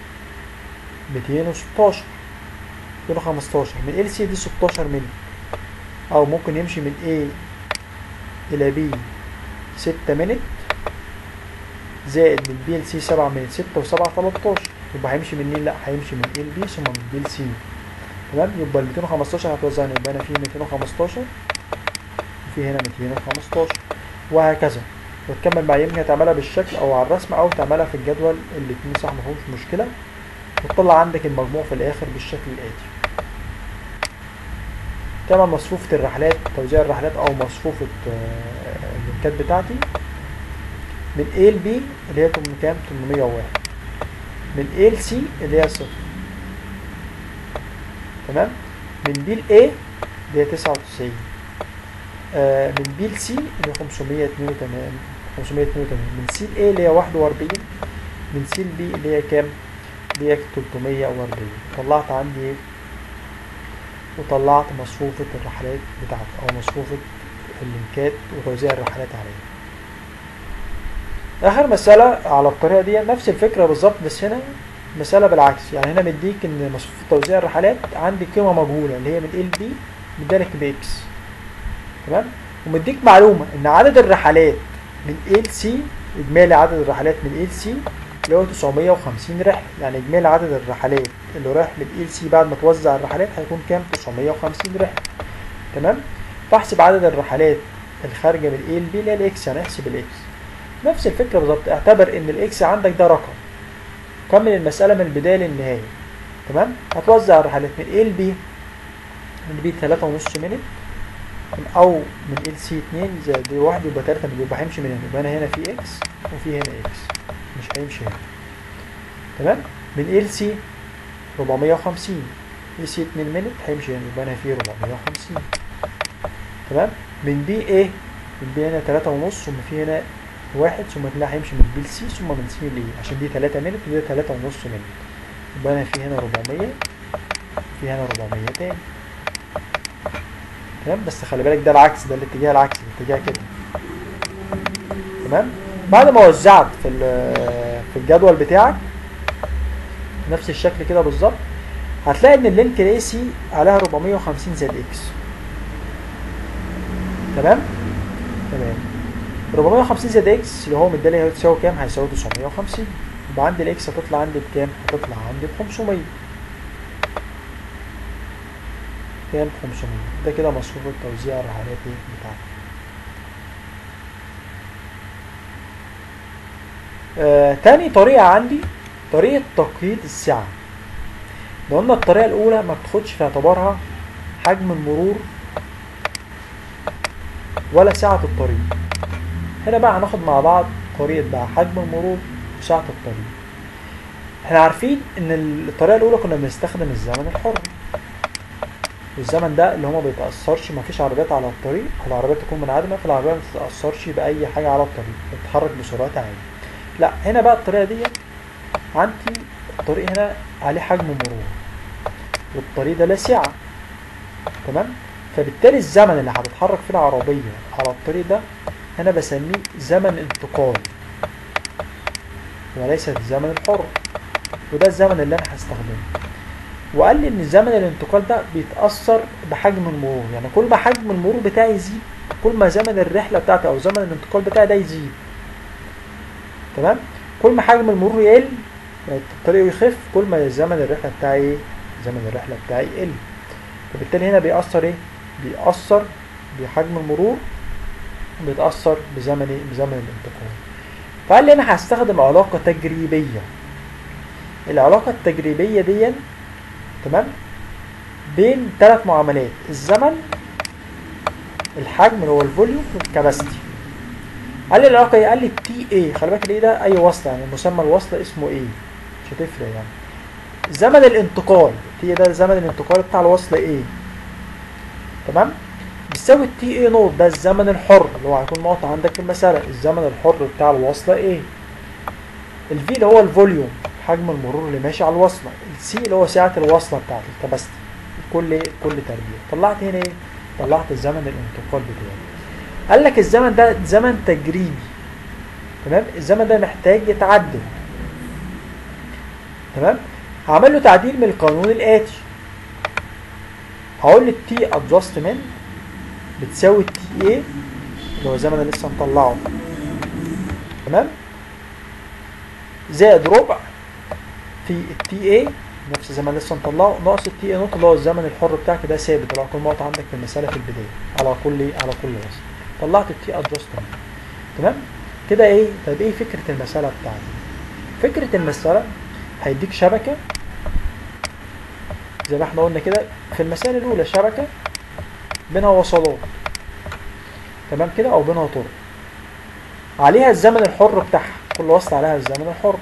216 215 من ال سي دي 16 مللي او ممكن يمشي من A الى B 6 منت زائد من B ل C 7 منت 6 و7 13 يبقى هيمشي من لا هيمشي من A ل B ثم من B ل C تمام يبقى ال 215 هتوزعنا يبقى هنا في 215 وفي هنا 215 وهكذا وتكمل مع يمكن تعملها بالشكل او على الرسم او تعملها في الجدول الاتنين صح مفيهوش مشكله وتطلع عندك المجموع في الاخر بالشكل الاتي تعمل مصفوفة الرحلات توزيع الرحلات او مصفوفة آه، اللينكات بتاعتي من A ل B اللي هي تم- كام 801 من A ل C اللي هي صفر تمام من B ل A اللي هي 99 آه، من B ل C اللي هي 582 582 من C ل A اللي هي 41 من C ل B اللي هي كام اللي هي 340 طلعت عندي ايه وطلعت مصفوفة الرحلات بتاعتي أو مصفوفة اللينكات وتوزيع الرحلات عليها آخر مسألة على الطريقة دي نفس الفكرة بالظبط بس هنا مسألة بالعكس يعني هنا مديك إن مصفوفة توزيع الرحلات عندي قيمة مجهولة اللي هي من ال بي مدالك بإكس تمام ومديك معلومة إن عدد الرحلات من ال سي إجمالي عدد الرحلات من ال سي اللي هو 950 رحلة يعني إجمالي عدد الرحلات اللي رايح من ال سي بعد ما توزع الرحلات هيكون كام 950 رحلة تمام فاحسب عدد الرحلات الخارجة من ال بي اللي هي الاكس يعني احسب الاكس نفس الفكرة بالظبط اعتبر ان الاكس عندك ده رقم كمل المسألة من البداية للنهاية تمام هتوزع الرحلات من ال بي من بي 3.5 منت او من ال سي 2 زائد واحد يبقى 3 يبقى هيمشي من هنا يبقى انا هنا في اكس وفي هنا اكس مش هيمشي هنا تمام من ال سي 450 ال سي 2 مينت هيمشي هنا يبقى انا في 450 تمام من بي ايه من بي هنا 3 ونص ثم في هنا واحد ثم تلاقي هيمشي من بي لسي ثم من سي لايه عشان دي 3 مينت ودي 3 ونص مينت يبقى انا في هنا 400 في هنا 400 تاني تمام بس خلي بالك ده العكس ده الاتجاه العكسي الاتجاه كده تمام بعد ما وزعت في في الجدول بتاعك نفس الشكل كده بالظبط هتلاقي ان اللينك الاي سي عليها 450 زائد اكس تمام تمام 450 زائد اكس اللي هو مدالي هتساوي كام هيساوي 950 يبقى عندي الاكس هتطلع عندي بكام هتطلع عندي ب 500 كام 500 ده كده مصروف التوزيع الرحلات بتاعتي آه تاني طريقة عندي طريقة تقييد السعة لو قلنا الطريقة الأولى ما بتاخدش في اعتبارها حجم المرور ولا سعة الطريق هنا بقى هناخد مع بعض طريقة بقى حجم المرور وسعة الطريق احنا عارفين ان الطريقة الأولى كنا بنستخدم الزمن الحر والزمن ده اللي هو ما بيتأثرش ما فيش عربيات على الطريق العربيات تكون منعدمة فالعربية ما بتتأثرش بأي حاجة على الطريق بتتحرك بسرعات عالية لا هنا بقى الطريقة دي عندي الطريق هنا عليه حجم مرور والطريق ده لا سعة تمام فبالتالي الزمن اللي هتتحرك فيه العربية على الطريق ده أنا بسميه زمن انتقال وليس الزمن الحر وده الزمن اللي أنا هستخدمه وقال لي إن زمن الانتقال ده بيتأثر بحجم المرور يعني كل ما حجم المرور بتاعي يزيد كل ما زمن الرحلة بتاعتي أو زمن الانتقال بتاعي ده يزيد تمام كل ما حجم المرور يقل الطريق يخف كل ما زمن الرحلة بتاعي زمن الرحلة بتاعي يقل فبالتالي هنا بيأثر ايه؟ بيأثر بحجم المرور بيتأثر بزمن ايه؟ بزمن الانتقال فقال لي انا هستخدم علاقة تجريبية العلاقة التجريبية دي تمام بين ثلاث معاملات الزمن الحجم اللي هو الفوليوم والكباستي قال لي العلاقة ايه؟ قال لي تي ايه خلي بالك الايه ده اي وصلة يعني مسمى الوصلة اسمه ايه مش هتفرق يعني زمن الانتقال تي ده زمن الانتقال بتاع الوصلة ايه تمام بيساوي التي اي نوت ده الزمن الحر اللي هو هيكون نقطة عندك في المسألة الزمن الحر بتاع الوصلة ايه الفي اللي هو الفوليوم حجم المرور اللي ماشي على الوصلة السي اللي هو سعة الوصلة بتاعت الكباستي كل ايه كل تربيع طلعت هنا ايه طلعت الزمن الانتقال بتاعي قال لك الزمن ده زمن تجريبي تمام الزمن ده محتاج يتعدل تمام هعمل له تعديل من القانون الاتي هقول التي ادجستمنت بتساوي التي ايه اللي هو الزمن اللي لسه مطلعه تمام زائد ربع في التي ايه نفس الزمن اللي لسه مطلعه ناقص التي ايه نوت اللي هو الزمن الحر بتاعك ده ثابت اللي هيكون نقطة عندك في المسألة في البداية على كل على كل وصل طلعت التي ادجستمنت تمام كده ايه طيب ايه فكرة المسألة بتاعتي فكرة المسألة هيديك شبكة زي ما احنا قلنا كده في المسائل الأولى شبكة بينها وصلات تمام كده أو بينها طرق عليها الزمن الحر بتاعها كل وصل عليها الزمن الحر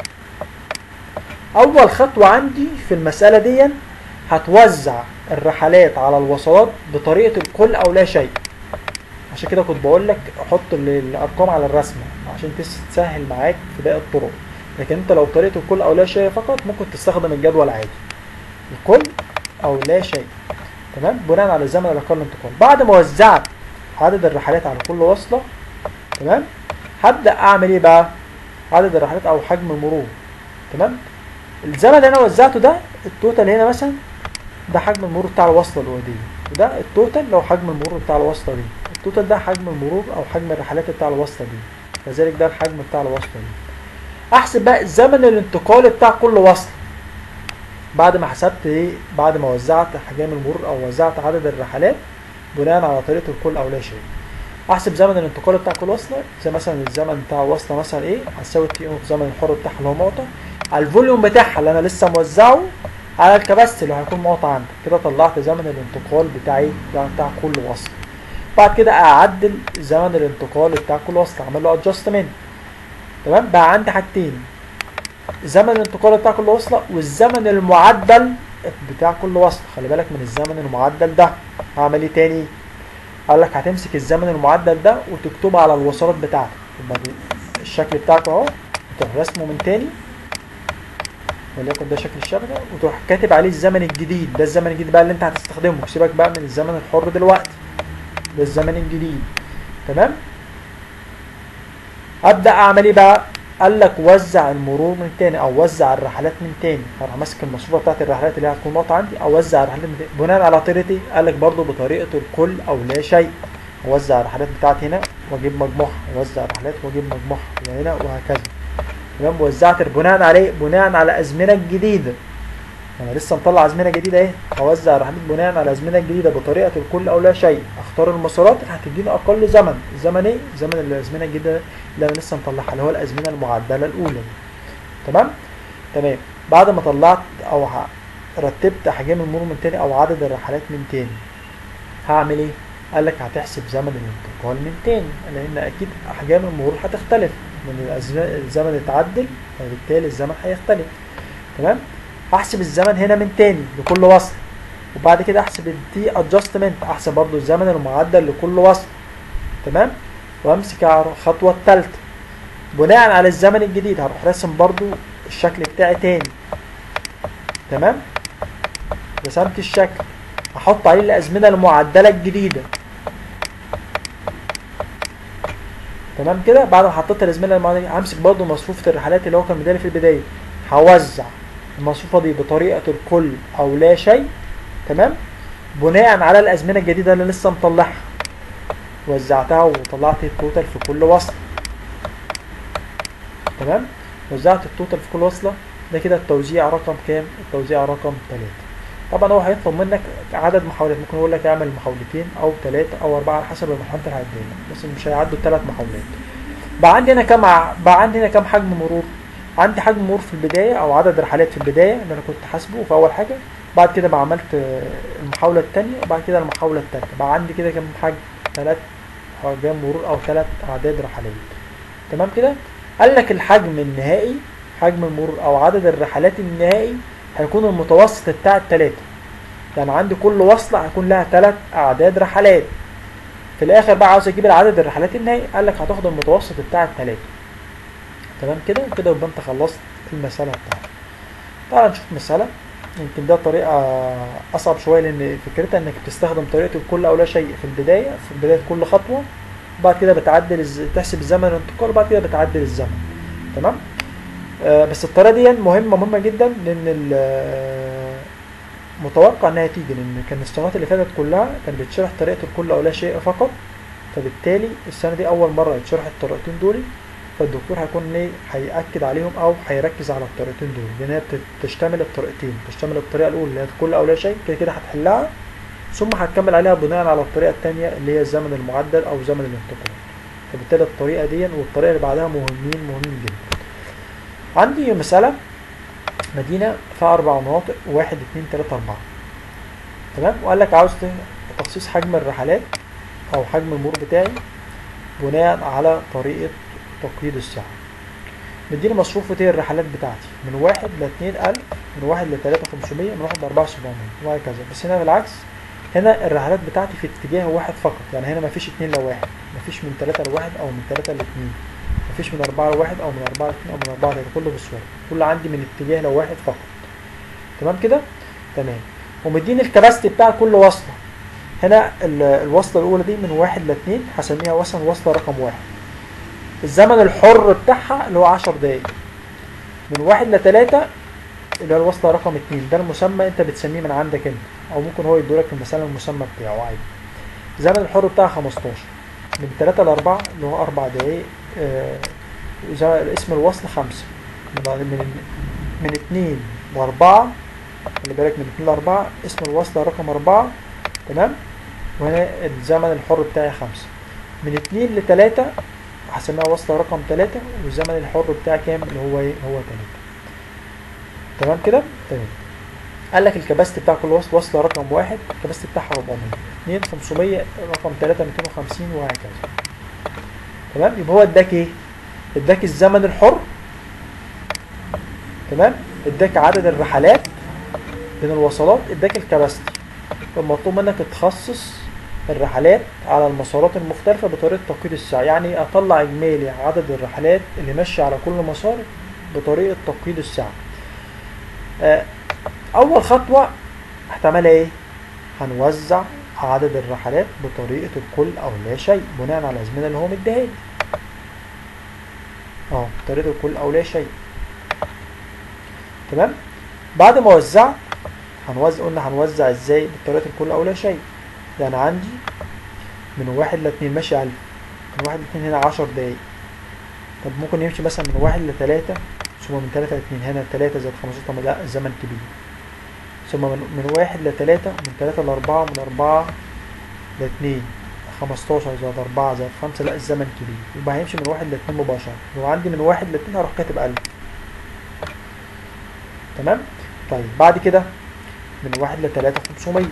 أول خطوة عندي في المسألة دي هتوزع الرحلات على الوصلات بطريقة الكل أو لا شيء عشان كده كنت بقول لك حط الأرقام على الرسمة عشان تسهل معاك في باقي الطرق لكن انت لو طريقة الكل او لا شيء فقط ممكن تستخدم الجدول عادي الكل او لا شيء تمام بناء على الزمن الاقل انتقال بعد ما وزعت عدد الرحلات على كل وصلة تمام هبدأ اعمل ايه بقى عدد الرحلات او حجم المرور تمام الزمن اللي انا وزعته ده التوتال هنا مثلا ده حجم المرور بتاع الوصلة الوادية وده التوتال لو حجم المرور بتاع الوصلة دي التوتال ده حجم المرور او حجم الرحلات بتاع الوصلة دي كذلك ده الحجم بتاع الوصلة دي احسب بقى زمن الانتقال بتاع كل وصل بعد ما حسبت ايه بعد ما وزعت احجام المرور او وزعت عدد الرحلات بناء على طريقه الكل او لا شيء احسب زمن الانتقال بتاع كل وصله زي مثلا الزمن بتاع الوصله مثلا ايه هتساوي تي او الزمن الحر بتاعها اللي هو نقطه على الفوليوم بتاعها اللي انا لسه موزعه على الكباستي اللي هيكون نقطه عندك كده طلعت زمن الانتقال بتاعي بتاع كل وصل بعد كده اعدل زمن الانتقال بتاع كل وصل اعمل له ادجستمنت تمام بقى عندي حاجتين زمن الانتقال بتاع كل وصله والزمن المعدل بتاع كل وصله خلي بالك من الزمن المعدل ده هعمل ايه تاني قال لك هتمسك الزمن المعدل ده وتكتبه على الوصلات بتاعتك يبقى دي الشكل بتاعك اهو وتروح رسمه من تاني وليكن ده شكل الشبكه وتروح كاتب عليه الزمن الجديد ده الزمن الجديد بقى اللي انت هتستخدمه سيبك بقى من الزمن الحر دلوقتي ده الزمن الجديد تمام ابدا اعمل ايه بقى قال لك وزع المرور من تاني او وزع الرحلات من تاني هروح ماسك المصفوفه بتاعت الرحلات اللي هتكون نقطه عندي اوزع الرحلات من تاني بناء على طريقه ايه قال لك برضه بطريقه الكل او لا شيء اوزع الرحلات بتاعتي هنا واجيب مجموعها اوزع الرحلات واجيب مجموعها وهنا وهكذا تمام وزعت بناء عليه بناء على ازمنه جديده انا لسه مطلع ازمنه جديده اهي اوزع الرحلات بناء على ازمنه جديده بطريقه الكل او لا شيء اختار المسارات اللي هتديني اقل زمن الزمن ايه زمن الازمنه الجديده اللي انا لسه مطلعها اللي هو الازمنه المعدله الاولى دي. تمام تمام بعد ما طلعت او ه- رتبت احجام المرور من تاني او عدد الرحلات من تاني هعمل ايه قال لك هتحسب زمن الانتقال من تاني لان اكيد احجام المرور هتختلف من الأزم- الزمن اتعدل فبالتالي الزمن هيختلف تمام احسب الزمن هنا من تاني لكل وصل وبعد كده احسب التي ادجستمنت احسب برضو الزمن المعدل لكل وصل تمام وامسك على الخطوه الثالثه بناء على الزمن الجديد هروح راسم برضو الشكل بتاعي تاني تمام رسمت الشكل احط عليه الازمنه المعدله الجديده تمام كده بعد ما حطيت الازمنه المعدله همسك برضو مصفوفه الرحلات اللي هو كان مداني في البدايه هوزع المصفوفه دي بطريقه الكل او لا شيء تمام بناء على الازمنه الجديده اللي لسه مطلعها وزعتها وطلعت التوتال في كل وصله تمام وزعت التوتال في كل وصله ده كده التوزيع رقم كام التوزيع رقم 3 طبعا هو هيطلب منك عدد محاولات ممكن يقول لك اعمل محاولتين او ثلاثه او اربعه على حسب المحاولات اللي هتجيلك بس مش هيعدوا ثلاث محاولات بقى عندي هنا كام ع- بقى عندي هنا كام حجم مرور عندي حجم مرور في البدايه او عدد رحلات في البدايه اللي انا كنت حاسبه في اول حاجه بعد كده بقى عملت آه، المحاوله الثانيه وبعد كده المحاوله الثالثه بقى عندي كده كام حجم ثلاث حجم مرور او ثلاث اعداد رحلات تمام كده قال لك الحجم النهائي حجم المرور او عدد الرحلات النهائي هيكون المتوسط بتاع الثلاثه يعني عندي كل وصله هيكون لها ثلاث اعداد رحلات في الاخر بقى عاوز اجيب العدد الرحلات النهائي قال لك هتاخد المتوسط بتاع الثلاثه تمام كده كده يبقى انت خلصت المساله بتاعتك تعال نشوف مساله يمكن ده طريقه اصعب شويه لان فكرتها انك بتستخدم طريقه الكل او لا شيء في البدايه في بدايه كل خطوه وبعد كده بتعدل الز... تحسب الزمن الانتقال وبعد كده بتعدل الزمن تمام آه بس الطريقه دي مهمه مهمه جدا لان ال- آه، متوقع انها تيجي لان كان السنوات اللي فاتت كلها كان بيتشرح طريقه الكل او لا شيء فقط فبالتالي السنه دي اول مره يتشرح الطريقتين دول فالدكتور هيكون ليه هيأكد عليهم او هيركز على الطريقتين دول لان هي بت- بتشتمل الطريقتين بتشتمل الطريقه الاولى اللي هي الكل او لا شيء كده كده هتحلها ثم هتكمل عليها بناء على الطريقه الثانيه اللي هي الزمن المعدل او زمن الانتقال فبالتالي الطريقه دي والطريقه اللي بعدها مهمين مهمين جدا عندي مسألة مدينة فيها أربع مناطق واحد اتنين تلاتة أربعة تمام وقال لك عاوز ت- تخصيص حجم الرحلات أو حجم المرور بتاعي بناء على طريقة تقييد السعر مديني مصروف ايه الرحلات بتاعتي من واحد لاتنين ألف من واحد لتلاتة خمسمية من واحد لأربعة سبعمية وهكذا بس هنا بالعكس هنا الرحلات بتاعتي في اتجاه واحد فقط يعني هنا مفيش اتنين لواحد مفيش من تلاتة لواحد أو من تلاتة لاتنين مفيش من أربعة لواحد أو من أربعة لاتنين أو من أربعة لتلاتة كله بالسؤال كله عندي من اتجاه لواحد فقط تمام كده؟ تمام ومديني الكباستي بتاع كل وصلة هنا ال- الوصلة الأولى دي من واحد لاتنين هسميها مثلا وصلة رقم واحد الزمن الحر بتاعها اللي هو عشر دقايق من واحد لتلاتة اللي هو الوصلة رقم اتنين ده المسمى انت بتسميه من عندك انت او ممكن هو يدولك في المسألة المسمى بتاعه عادي الزمن الحر بتاعها 15 من 3 ل 4 اللي هو 4 دقايق آه وزي- اسم الوصل 5 من من من 2 ل 4 خلي بالك من 2 ل 4 اسم الوصلة رقم 4 تمام وهنا الزمن الحر بتاعي 5 من 2 ل 3 هسميها وصلة رقم 3 والزمن الحر بتاعي كام اللي هو ايه هو 3 تمام كده تمام قال لك الكباستي بتاع كل وصل وصلة رقم واحد الكباستي بتاعها 400 2 500 رقم 3 250 وهكذا تمام يبقى هو اداك ايه اداك الزمن الحر تمام اداك عدد الرحلات بين الوصلات اداك الكباستي المطلوب منك تخصص الرحلات على المسارات المختلفة بطريقة توقيت الساعة يعني أطلع إجمالي عدد الرحلات اللي ماشية على كل مسار بطريقة توقيت الساعة آه، أول خطوة هتعملها إيه؟ هنوزع عدد الرحلات بطريقة الكل أو لا شيء بناء على الأزمنة اللي هو مديها لي اه بطريقة الكل أو لا شيء تمام بعد ما وزعت هنوزع قلنا هنوزع ازاي بطريقة الكل أو لا شيء يعني عندي من واحد لاتنين ماشي ألف من واحد لاتنين هنا عشر دقايق طب ممكن يمشي مثلا من واحد لتلاتة ثم من تلاتة لاتنين هنا تلاتة زائد خمستاشر طب لا الزمن كبير ثم من, من واحد لتلاتة من تلاتة لأربعة من أربعة لاتنين خمستاشر زائد أربعة زائد خمسة لا الزمن كبير يبقى هيمشي من واحد لاتنين مباشرة لو عندي من واحد لاتنين هروح كاتب ألف تمام طيب بعد كده من واحد لتلاتة خمسمية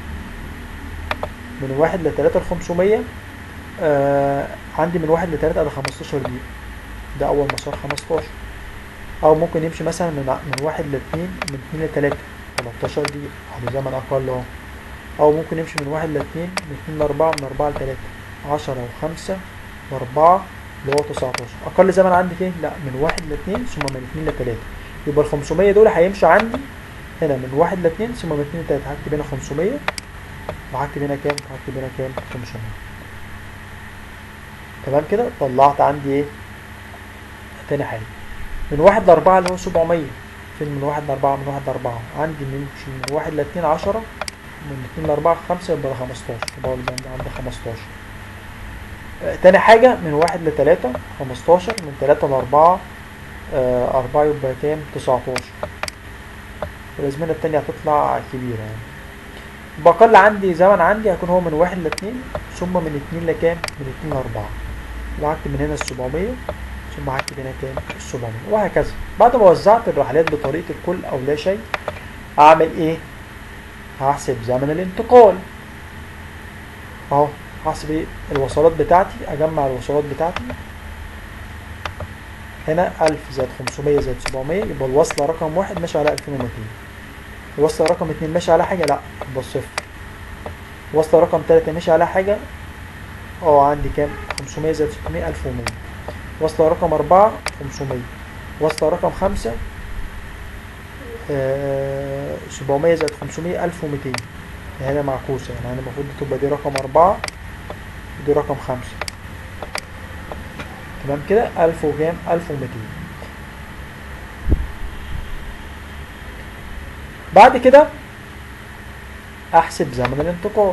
من واحد لتلاتة لخمسمية آه عندي من واحد لتلاتة ده خمستاشر دقيقة ده أول مسار خمستاشر أو ممكن يمشي مثلا من ع- من واحد لاتنين من اتنين لتلاتة تلاتاشر دقيقة على زمن أقل أهو أو ممكن يمشي من واحد لاتنين من اتنين لأربعة من أربعة لتلاتة عشرة وخمسة وأربعة اللي هو تسعتاشر أقل زمن عندي فين؟ لا من واحد لاتنين ثم من اتنين لتلاتة يبقى الخمسمية دول هيمشي عندي هنا من واحد لاتنين ثم من اتنين لتلاتة هكتب هنا خمسمية وهكتب هنا كام؟ هكتب هنا كام؟ خمسمية تمام كده طلعت عندي ايه؟ تاني حاجة من واحد لأربعة اللي هو سبعمية فين من واحد لأربعة من واحد لأربعة عندي من من واحد لاتنين عشرة من اتنين لأربعة خمسة يبقى ده خمستاشر يبقى هو اللي عندي عندي خمستاشر آه، تاني حاجة من واحد لتلاتة خمستاشر من تلاتة لأربعة آه، أربعة يبقى كام؟ تسعتاشر الأزمنة التانية هتطلع كبيرة يعني بقل عندي زمن عندي هيكون هو من واحد لاتنين ثم من اتنين لكام؟ من اتنين لأربعة يبقى هكتب من هنا السبعمية ثم هكتب هنا كام؟ السبعمية وهكذا بعد ما وزعت الرحلات بطريقة الكل أو لا شيء أعمل إيه؟ هحسب زمن الانتقال أهو هحسب إيه؟ الوصلات بتاعتي أجمع الوصلات بتاعتي هنا 1000 زائد 500 زائد 700 يبقى الوصلة رقم واحد ماشي على 2200 الوصلة رقم اتنين ماشي على حاجة لا يبقى صفر الوصلة رقم تلاتة ماشي على حاجة اه عندي كام 500 زائد 600 1100 وصلة رقم أربعة 500 وصلة رقم خمسة آه، 700 زائد 500 1200 هنا معكوسة يعني أنا المفروض تبقى دي رقم أربعة ودي رقم خمسة تمام كده 1000 وكام 1200 بعد كده احسب زمن الانتقال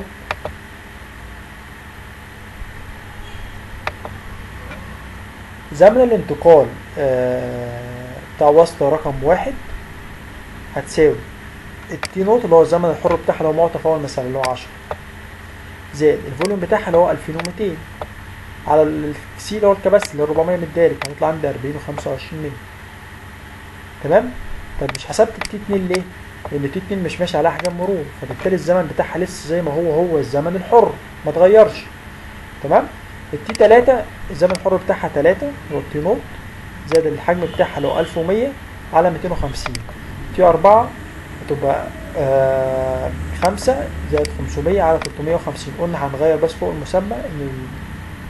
زمن الانتقال آه، بتاع وصلة رقم واحد هتساوي التي نوت اللي هو الزمن الحر بتاعها اللي هو معطى اول مثلا اللي هو 10 زائد الفوليوم بتاعها اللي هو 2200 على السي اللي هو الكباستي اللي هو 400 متدارك هيطلع عندي 40 و25 مللي تمام طب مش حسبت التي 2 ليه؟ لان التي 2 مش ماشي عليها احجام مرور فبالتالي الزمن بتاعها لسه زي ما هو هو الزمن الحر ما اتغيرش تمام التي 3 الزمن الحر بتاعها 3 اللي هو التي نوت زائد الحجم بتاعها اللي هو 1100 على 250 تي 4 هتبقى آه 5 زائد 500 على 350 قلنا هنغير بس فوق المسمى ان ال-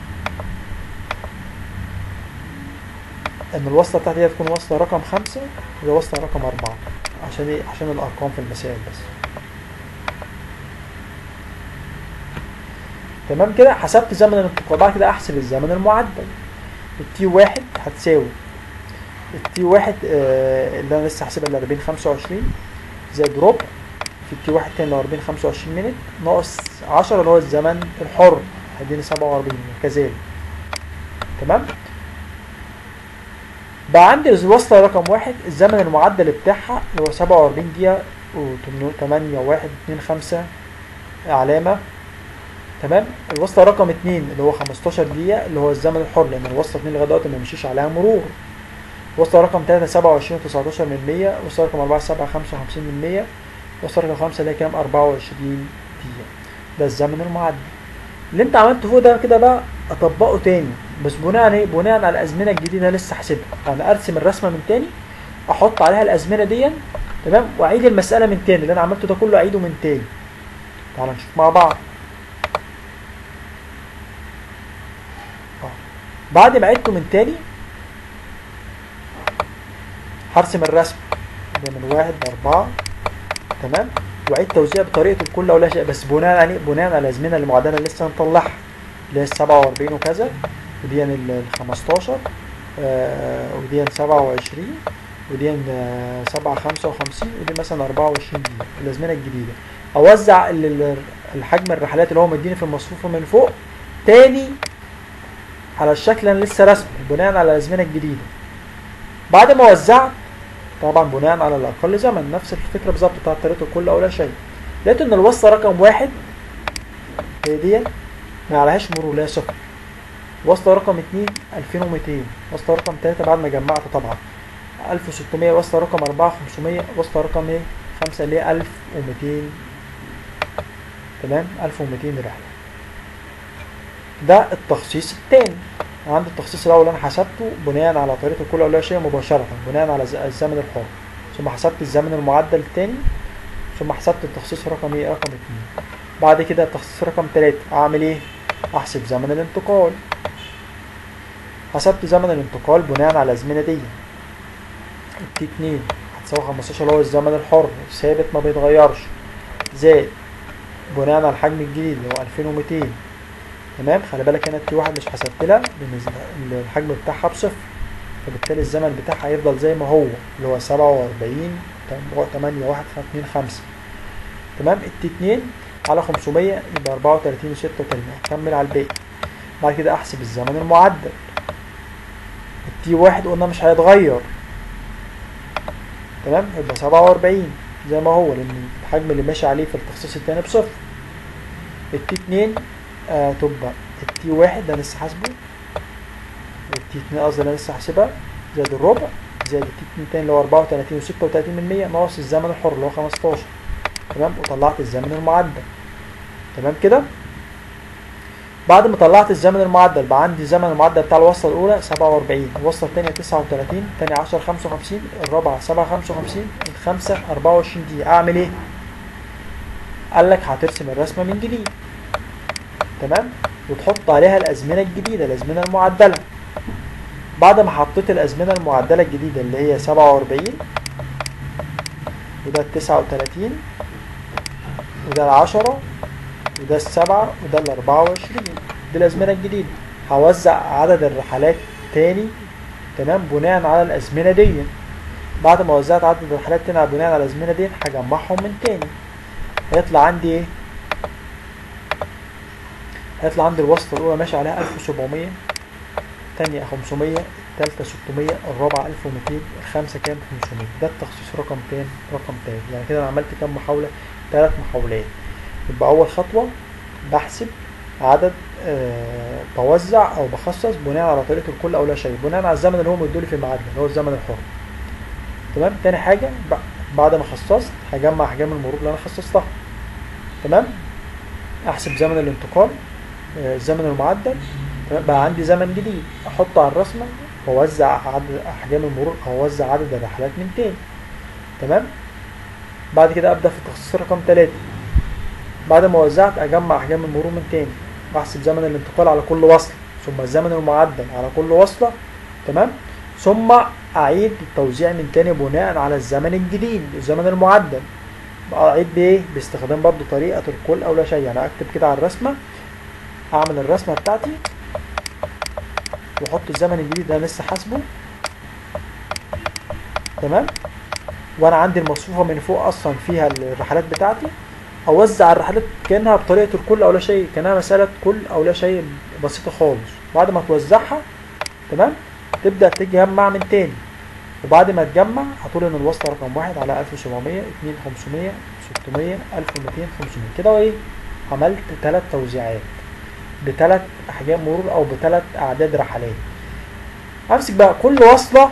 ان الوصلة بتاعتي دي هتكون وصلة رقم خمسة وده وصلة رقم أربعة عشان ايه عشان الأرقام في المسائل بس تمام كده حسبت زمن الانتقال بعد كده أحسب الزمن المعدل التي واحد هتساوي التي واحد آه اللي أنا لسه حاسبها ال 40 25 زائد ربع في التي واحد تاني اللي هو 40 25 مينت ناقص 10 اللي هو الزمن الحر هيديني 47 كذلك تمام بقى عندي الوصلة رقم واحد الزمن المعدل بتاعها اللي هو سبعة وأربعين دقيقة وتمانية واحد اتنين خمسة علامة تمام الوصلة رقم اتنين اللي هو خمستاشر دقيقة اللي هو الزمن الحر لأن الوصلة اتنين لغاية دلوقتي ما مشيش عليها مرور وصلة رقم تلاتة سبعة وعشرين وتسعتاشر من مية وصلة رقم أربعة سبعة خمسة وخمسين من مية وصلة رقم خمسة اللي هي كام أربعة وعشرين دقيقة ده الزمن المعدل اللي انت عملته فوق ده كده بقى اطبقه تاني بس بناء على ايه بناء على الازمنه الجديده اللي لسه حاسبها يعني ارسم الرسمه من تاني احط عليها الازمنه دي تمام واعيد المساله من تاني اللي انا عملته ده كله اعيده من تاني تعال نشوف مع بعض آه. بعد ما عدته من تاني هرسم الرسم ده من واحد لأربعة تمام وأعيد توزيع بطريقة الكل أو لا شيء بس بناء على بناء على الأزمنة المعدلة اللي لسه هنطلعها اللي هي السبعة وأربعين وكذا ودي الخمستاشر آه ودي سبعة وعشرين ودي آه، سبعة خمسة وخمسين ودي مثلا أربعة وعشرين دقيقة الأزمنة الجديدة أوزع ال- ال- الحجم الرحلات اللي هو مديني في المصفوفة من فوق تاني على الشكل اللي أنا لسه رسمه بناء على الأزمنة الجديدة بعد ما وزعت طبعا بناء على الأقل زمن نفس الفكرة بالظبط بتاعت طريقة الكل أو لا شيء لقيت إن الوصلة رقم واحد هي دي ما عليهاش مرور لا صفر وصلة رقم اتنين ألفين وميتين وصلة رقم تلاتة بعد ما جمعت طبعا ألف وستمية وصلة رقم أربعة خمسمية وصلة رقم ايه خمسة اللي هي ألف وميتين تمام ألف وميتين رحلة ده التخصيص التاني عند التخصيص الأول أنا حسبته بناء على طريقة الكل أو لا شيء مباشرة بناء على ز- الزمن الحر ثم حسبت الزمن المعدل التاني ثم حسبت التخصيص رقم ايه رقم اتنين بعد كده التخصيص رقم تلاتة أعمل ايه أحسب زمن الانتقال حسبت زمن الانتقال بناء على الأزمنة دي التي اتنين هتساوي خمستاشر اللي هو الزمن الحر ثابت ما بيتغيرش زائد بناء على الحجم الجديد اللي هو ألفين وميتين تمام خلي بالك هنا التي واحد مش حسبت لها بالنسبة الحجم بتاعها بصفر فبالتالي الزمن بتاعها هيفضل زي ما هو اللي هو سبعة وأربعين تمانية واحد اتنين خمسة تمام التي اتنين على خمسمية يبقى أربعة وتلاتين وستة وتلاتين هكمل على الباقي بعد كده أحسب الزمن المعدل التي واحد قلنا مش هيتغير تمام يبقى سبعة وأربعين زي ما هو لأن الحجم اللي ماشي عليه في التخصيص التاني بصفر التي اتنين آه تبقى التي واحد ده لسه حاسبه والتي اتنين قصدي انا لسه حاسبها زائد الربع زائد التي اتنين تاني اللي هو أربعة وتلاتين وستة وتلاتين من مية ناقص الزمن الحر اللي هو خمستاشر تمام وطلعت الزمن المعدل تمام كده بعد ما طلعت الزمن المعدل بقى عندي الزمن المعدل بتاع الوصلة الأولى سبعة وأربعين الوصلة التانية تسعة وتلاتين التانية عشرة خمسة وخمسين الرابعة سبعة خمسة وخمسين الخامسة أربعة وعشرين دقيقة أعمل إيه؟ قال لك هترسم الرسمة من جديد تمام وتحط عليها الأزمنة الجديدة الأزمنة المعدلة بعد ما حطيت الأزمنة المعدلة الجديدة اللي هي سبعة وأربعين وده التسعة وتلاتين وده العشرة وده السبعة وده الأربعة وعشرين دي الأزمنة الجديدة هوزع عدد الرحلات تاني تمام بناء على الأزمنة دي بعد ما وزعت عدد الرحلات تاني بناء على الأزمنة دي هجمعهم من تاني هيطلع عندي ايه هيطلع عندي الوصفة الأولى ماشي عليها 1700 الثانية 500 الثالثة 600 الرابعة 1200 الخامسة كام 500 ده التخصيص رقم كام رقم تاني يعني كده أنا عملت كام محاولة ثلاث محاولات يبقى أول خطوة بحسب عدد آه بوزع أو بخصص بناء على طريقة الكل أو لا شيء بناء على الزمن اللي هو مدولي في المعادلة اللي هو الزمن الحر تمام تاني حاجة ب- بعد ما خصصت هجمع أحجام المرور اللي أنا خصصتها تمام أحسب زمن الانتقال آه، الزمن المعدل تمام؟ بقى عندي زمن جديد احطه على الرسمه واوزع عدد احجام المرور او اوزع عدد الرحلات من تاني تمام بعد كده ابدا في التخصيص رقم ثلاثة بعد ما وزعت اجمع احجام المرور من تاني واحسب زمن الانتقال على كل وصله ثم الزمن المعدل على كل وصله تمام ثم اعيد التوزيع من تاني بناء على الزمن الجديد الزمن المعدل بقى اعيد بايه باستخدام برضو طريقه الكل او لا شيء يعني اكتب كده على الرسمه اعمل الرسمه بتاعتي واحط الزمن الجديد اللي انا لسه حاسبه تمام وانا عندي المصفوفه من فوق اصلا فيها الرحلات بتاعتي اوزع الرحلات كانها بطريقه الكل او لا شيء كانها مساله كل او لا شيء بسيطه خالص بعد ما توزعها تمام تبدا تجمع من تاني وبعد ما تجمع هتقول ان الوصله رقم واحد على 1700 2 500 600 1200 500 كده ايه عملت ثلاث توزيعات بثلاث احجام مرور او بثلاث اعداد رحلات امسك بقى كل وصله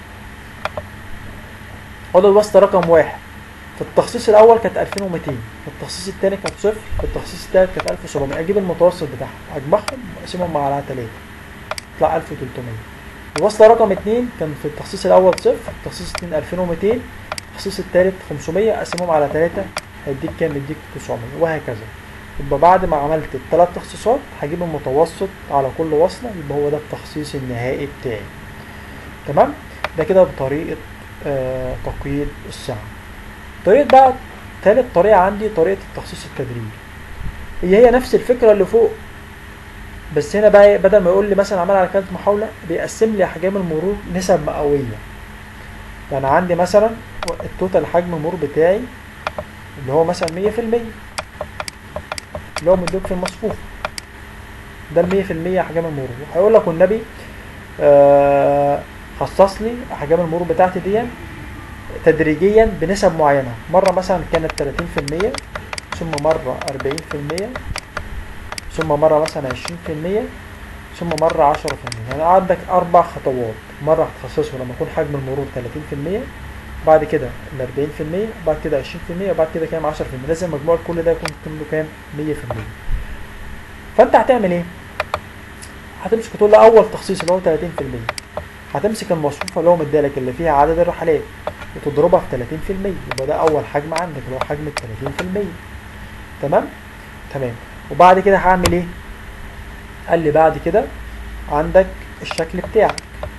خد الوصله رقم واحد في التخصيص الاول كانت 2200 في التخصيص الثاني كانت صفر في التخصيص الثالث كانت 1700 اجيب المتوسط بتاعها اجمعهم واقسمهم على 3 يطلع 1300 الوصلة رقم اتنين كان في التخصيص الأول صفر التخصيص اتنين ألفين وميتين التخصيص التالت خمسمية أقسمهم على تلاتة هيديك كام؟ يديك تسعمية وهكذا يبقى بعد ما عملت التلات تخصيصات هجيب المتوسط على كل وصلة يبقى هو ده التخصيص النهائي بتاعي تمام؟ ده كده بطريقة آه تقييد الساعة طريقة بقى تالت طريقة عندي طريقة التخصيص التدريجي هي هي نفس الفكرة اللي فوق بس هنا بقى إيه، بدل ما يقول لي مثلا عمل على كانت محاولة بيقسم لي أحجام المرور نسب مئوية يعني عندي مثلا التوتال حجم المرور بتاعي اللي هو مثلا مية في المية اللي هو مدوك في المصفوفة ده المية في المية أحجام المرور هيقول لك والنبي آه خصص لي أحجام المرور بتاعتي دي تدريجيا بنسب معينة مرة مثلا كانت تلاتين في المية ثم مرة أربعين في المية ثم مرة مثلا عشرين في المية ثم مرة عشرة في المية يعني عندك أربع خطوات مرة هتخصصه لما يكون حجم المرور تلاتين في المية بعد كده الأربعين في المية بعد كده عشرين في المية بعد كده كام عشرة في المية لازم مجموع كل ده يكون كله كام مية في المية فأنت هتعمل إيه؟ هتمسك تقول له أول تخصيص اللي هو تلاتين في المية هتمسك المصفوفة اللي هو مديلك اللي فيها عدد الرحلات وتضربها في تلاتين في المية يبقى ده أول حجم عندك اللي هو حجم التلاتين في المية تمام؟ تمام وبعد كده هعمل ايه قال لي بعد كده عندك الشكل بتاعك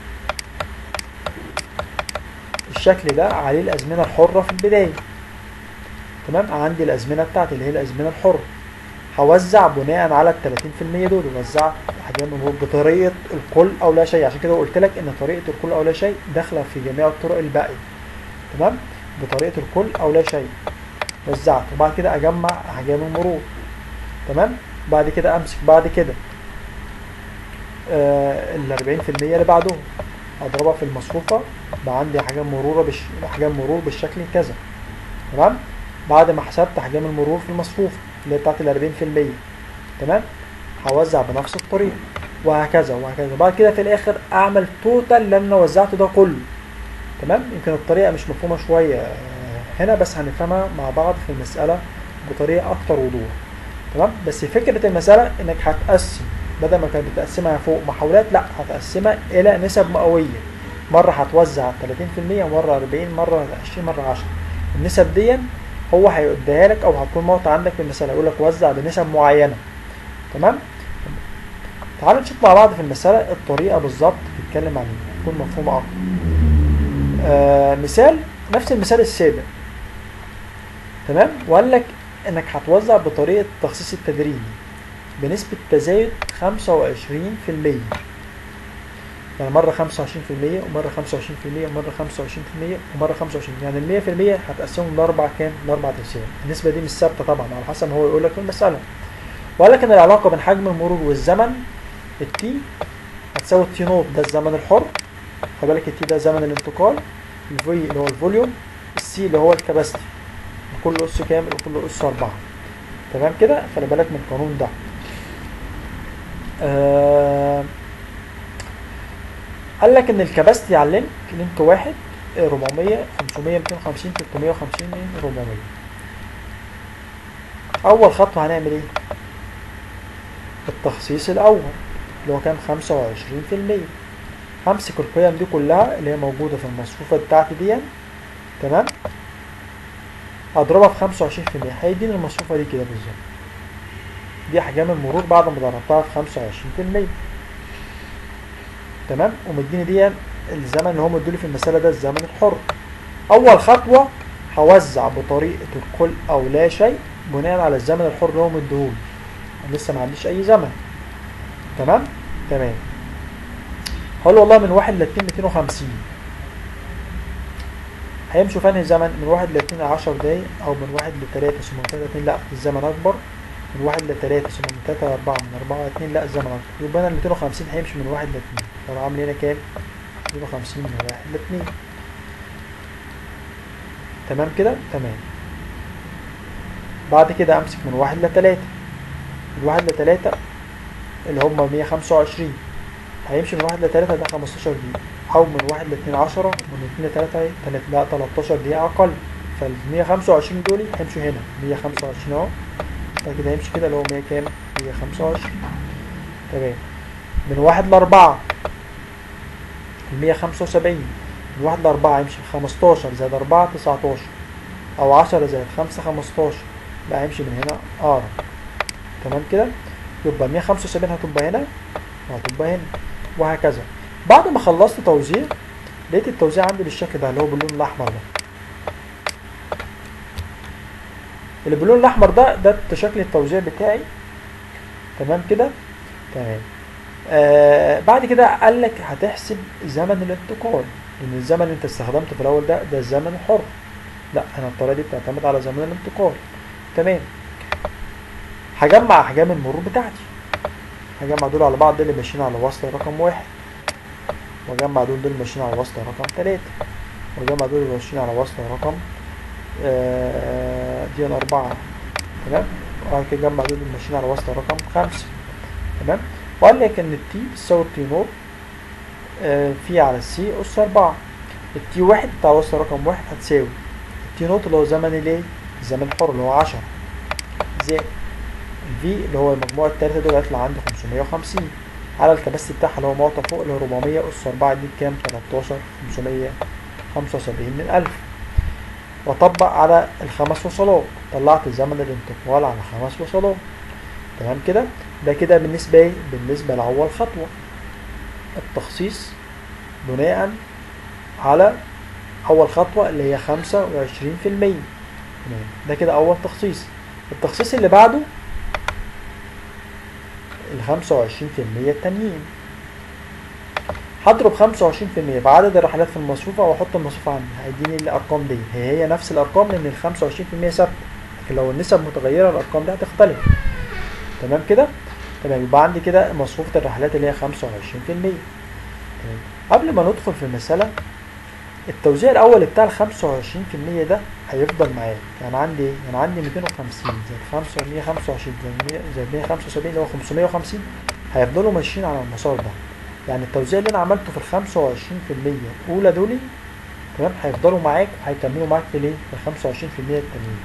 الشكل ده عليه الازمنه الحره في البدايه تمام عندي الازمنه بتاعتي اللي هي الازمنه الحره هوزع بناء على ال 30% دول وزع احجام المرور بطريقه الكل او لا شيء عشان كده قلت لك ان طريقه الكل او لا شيء داخله في جميع الطرق الباقيه تمام بطريقه الكل او لا شيء وزعت وبعد كده اجمع احجام المرور تمام بعد كده امسك بعد كده آه ال 40% اللي بعدهم اضربها في المصفوفه بقى عندي احجام مرور بش... احجام مرور بالشكل كذا تمام بعد ما حسبت احجام المرور في المصفوفه اللي هي بتاعت ال 40% تمام هوزع بنفس الطريقه وهكذا وهكذا بعد كده في الاخر اعمل توتال اللي انا وزعته ده كله تمام يمكن الطريقه مش مفهومه شويه آه، هنا بس هنفهمها مع بعض في المساله بطريقه اكتر وضوح تمام بس فكره المساله انك هتقسم بدل ما كانت بتقسمها فوق محاولات لا هتقسمها الى نسب مئويه مره هتوزع 30% مره 40 مره 20 مره 10 النسب دي هو هيديها لك او هتكون نقطه عندك في المساله يقول لك وزع بنسب معينه تمام تعالوا نشوف مع بعض في المساله الطريقه بالظبط بتتكلم عن ايه تكون مفهومه اكتر آه مثال نفس المثال السابق تمام وقال لك انك هتوزع بطريقه التخصيص التدريجي بنسبة تزايد 25% يعني مرة 25% ومرة 25% ومرة 25% ومرة 25 يعني ال 100% هتقسمهم لأربع كام؟ لأربع تقسيم النسبة دي مش ثابتة طبعا على حسب ما هو يقول لك في المسألة وقال لك إن العلاقة بين حجم المرور والزمن التي هتساوي التي نوت ده الزمن الحر خد بالك التي ده زمن الانتقال الفي اللي هو الفوليوم السي اللي هو الكباستي كل أس كام؟ كل أس أربعة تمام كده؟ خلي بالك من القانون ده آه قال لك ان الكباستي على اللينك لينك واحد 400 500 250 350 400 اول خطوه هنعمل ايه التخصيص الاول اللي هو كان 25% همسك القيم دي كلها اللي هي موجوده في المصفوفه بتاعتي دي تمام اضربها في 25% هيديني المصفوفه دي كده بالظبط دي احجام المرور بعد ما ضربتها في 25% تمام ومديني دي الزمن اللي هو مديلي في المسألة ده الزمن الحر أول خطوة هوزع بطريقة الكل أو لا شيء بناء على الزمن الحر اللي هو مديهولي لسه ما عنديش أي زمن تمام تمام هقول والله من واحد لاتنين ميتين وخمسين هيمشوا في انهي زمن من واحد لاتنين عشر دقايق أو من واحد لتلاتة ثم من تلاتة لاتنين لأ الزمن أكبر من واحد لتلاتة ثم من تلاتة لأربعة من أربعة لاتنين لأ الزمن أكبر يبقى أنا الميتين وخمسين هيمشي من واحد لاتنين فأنا عامل هنا كام؟ ميتين وخمسين من واحد لاتنين تمام كده؟ تمام بعد كده أمسك من واحد لتلاتة من واحد لتلاتة اللي هما مية خمسة وعشرين هيمشي من واحد لتلاتة ده خمستاشر دقيقة أو من واحد لاتنين عشرة ومن اتنين لتلاتة تلات لا تلاتاشر دقيقة أقل فالمية خمسة وعشرين دول هيمشوا هنا مية خمسة وعشرين أهو بعد كده هيمشي كده اللي هو 100 كام 125 تمام من واحد لأربعة ال 175 من 1 ل 4 يمشي 15 زائد 4 19 او 10 زائد 5 15 لا هيمشي من هنا اقرب تمام كده يبقى 175 هتبقى هنا وهتبقى هنا وهكذا بعد ما خلصت توزيع لقيت التوزيع عندي بالشكل ده اللي هو باللون الاحمر ده اللي باللون الاحمر ده ده شكل التوزيع بتاعي تمام كده تمام آه بعد كده قال لك هتحسب زمن الانتقال لان الزمن اللي انت استخدمته في الاول ده ده الزمن الحر لا انا الطريقه دي بتعتمد على زمن الانتقال تمام هجمع احجام المرور بتاعتي هجمع دول على بعض دول اللي ماشيين على وصل رقم واحد واجمع دول دول ماشيين على وصل رقم تلاتة واجمع دول اللي ماشيين على وصل رقم آه دي الأربعة تمام وبعد كده اجمع دول اللي ماشيين على وصل رقم خمسة تمام وقال لك ان التي بتساوي التي نوت آه في على السي أس أربعة التي واحد بتاع وصل رقم واحد هتساوي التي نوت اللي هو زمن الايه؟ الزمن الحر اللي هو عشرة زائد الفي اللي هو المجموع التالتة دول هيطلع عندي 550 على الكباستي بتاعها اللي هو معطى فوق اللي هو 400 أس 4 دي بكام؟ 13 575 من 1000 وأطبق على الخمس وصلات طلعت زمن الانتقال على خمس وصلات تمام كده؟ ده كده بالنسبة ايه؟ بالنسبة لأول خطوة التخصيص بناء على أول خطوة اللي هي 25% تمام ده كده أول تخصيص التخصيص اللي بعده ال 25% التانيين هضرب 25% في عدد الرحلات في المصفوفة واحط المصفوفة عندي هيديني الارقام دي هي هي نفس الارقام لان ال 25% ثابتة لكن لو النسب متغيرة الارقام دي هتختلف تمام كده تمام يبقى عندي كده مصفوفة الرحلات اللي هي 25% تمام قبل ما ندخل في المسألة التوزيع الاول بتاع ال 25% ده هيفضل معايا يعني عندي ايه؟ يعني عندي 250 زائد 5 125 زائد 100 زائد 175 اللي هو 550 هيفضلوا ماشيين على المسار ده يعني التوزيع اللي انا عملته في ال 25% الاولى دول تمام هيفضلوا معاك وهيكملوا معاك في الايه؟ في ال 25% التانيين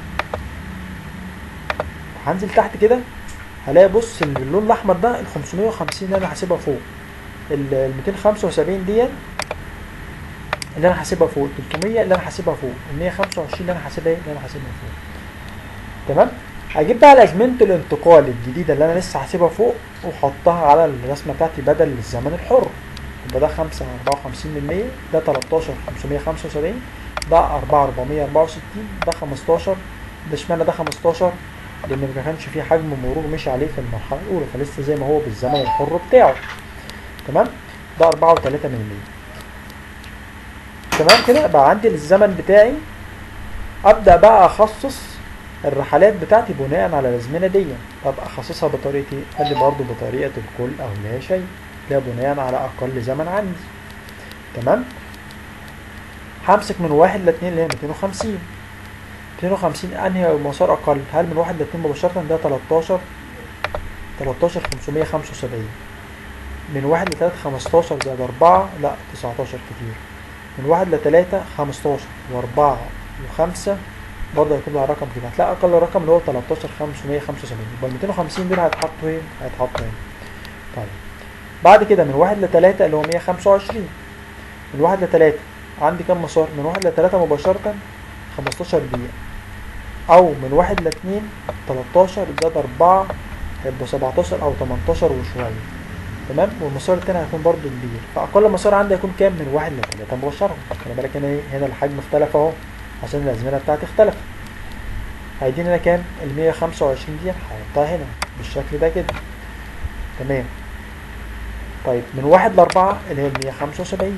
هنزل تحت كده هلاقي بص ان اللون الاحمر ده ال 550 اللي انا حاسبها فوق ال 275 ديت اللي انا حاسبها فوق 300 اللي انا حاسبها فوق ال 125 اللي انا حاسبها ايه اللي انا حاسبها فوق تمام هجيب بقى لازمنه الانتقال الجديده اللي انا لسه حاسبها فوق واحطها على الرسمه بتاعتي بدل الزمن الحر يبقى ده 5 54 من 100 ده 13 575 ده 4 464 ده 15 ده اشمعنى ده 15 لان ما كانش فيه حجم مرور مشي عليه في المرحله الاولى فلسه زي ما هو بالزمن الحر بتاعه تمام ده 4 و3 من 100 تمام كده بقى عندي الزمن بتاعي ابدا بقى اخصص الرحلات بتاعتي بناء على الازمنه دي طب اخصصها بطريقه ايه قال لي برضه بطريقه الكل او لا شيء ده بناء على اقل زمن عندي تمام همسك من واحد لاتنين اللي هي 250 250 انهي مسار اقل هل من واحد لاتنين مباشره ده 13 13 575 من واحد لتلاتة 15 زائد أربعة لا 19 كتير من واحد لتلاتة 15 وأربعة وخمسة برضه هيكون لها رقم كده هتلاقي أقل رقم اللي هو 13 575 يبقى ال 250 دول هيتحطوا هنا هيتحطوا هنا طيب بعد كده من واحد لتلاتة اللي هو 125 من واحد لتلاتة عندي كام مسار؟ من واحد لتلاتة مباشرة 15 دقيقة أو من واحد لاتنين 13 زائد أربعة هيبقى 17 أو 18 وشوية تمام والمسار التاني هيكون برضو كبير فأقل مسار عندي هيكون كام من واحد لتلاتة مباشرة خلي بالك هنا ايه هنا الحجم اختلف اهو عشان الأزمنة بتاعتي اختلفت هيديني هنا كام ال 125 دي هحطها هنا بالشكل ده كده تمام طيب من واحد لأربعة اللي هي ال 175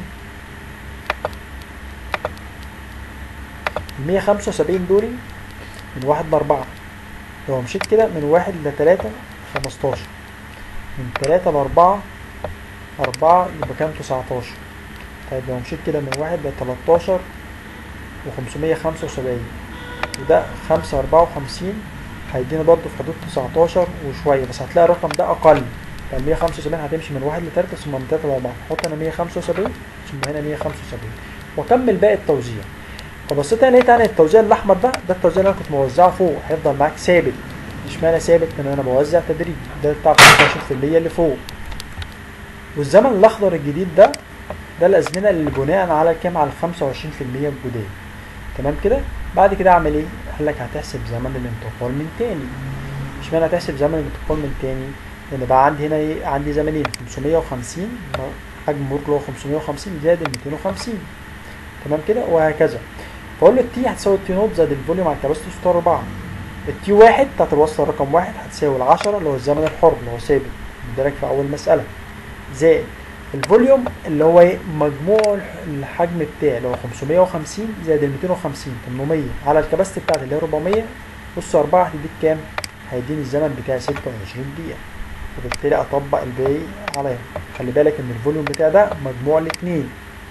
ال 175 دولي من واحد لأربعة لو مشيت كده من واحد لتلاتة خمستاشر من تلاتة لأربعة أربعة يبقى كام تسعتاشر طيب لو مشيت كده من واحد لتلاتاشر وخمسمية خمسة وسبعين وده خمسة أربعة وخمسين هيدينا برضه في حدود تسعتاشر وشوية بس هتلاقي الرقم ده أقل يعني مية خمسة وسبعين هتمشي من واحد لتلاتة ثم من تلاتة لأربعة هحط هنا مية خمسة وسبعين ثم هنا مية خمسة وسبعين وأكمل باقي التوزيع فبصيت انا لقيت انا التوزيع الاحمر ده ده التوزيع اللي انا كنت موزعه فوق هيفضل معاك ثابت اشمعنى ثابت لان انا بوزع تدريج ده بتاع 25% اللي فوق والزمن الاخضر الجديد ده ده الازمنه اللي بناء على كام على 25% الجداد تمام كده بعد كده اعمل ايه قال لك هتحسب زمن الانتقال من تاني اشمعنى هتحسب زمن الانتقال من تاني لان بقى عندي هنا ايه عندي زمنين 550 حجم المرور اللي هو 550 زائد ال 250 تمام كده وهكذا فاقول له التي هتساوي التي نوت زائد الفوليوم على الكباستور ستار 4 التي واحد بتاعت الوصله رقم واحد هتساوي ال 10 اللي هو الزمن الحر اللي هو ثابت مدرك في اول مساله زائد الفوليوم اللي هو ايه مجموع الحجم بتاعي اللي هو 550 زائد ال 250 800 على الكباستي بتاعتي اللي هي 400 بص 4 هتديك كام؟ هيديني الزمن بتاعي 26 دقيقة وبالتالي اطبق الباقي عليها خلي بالك ان الفوليوم بتاعي ده مجموع الاثنين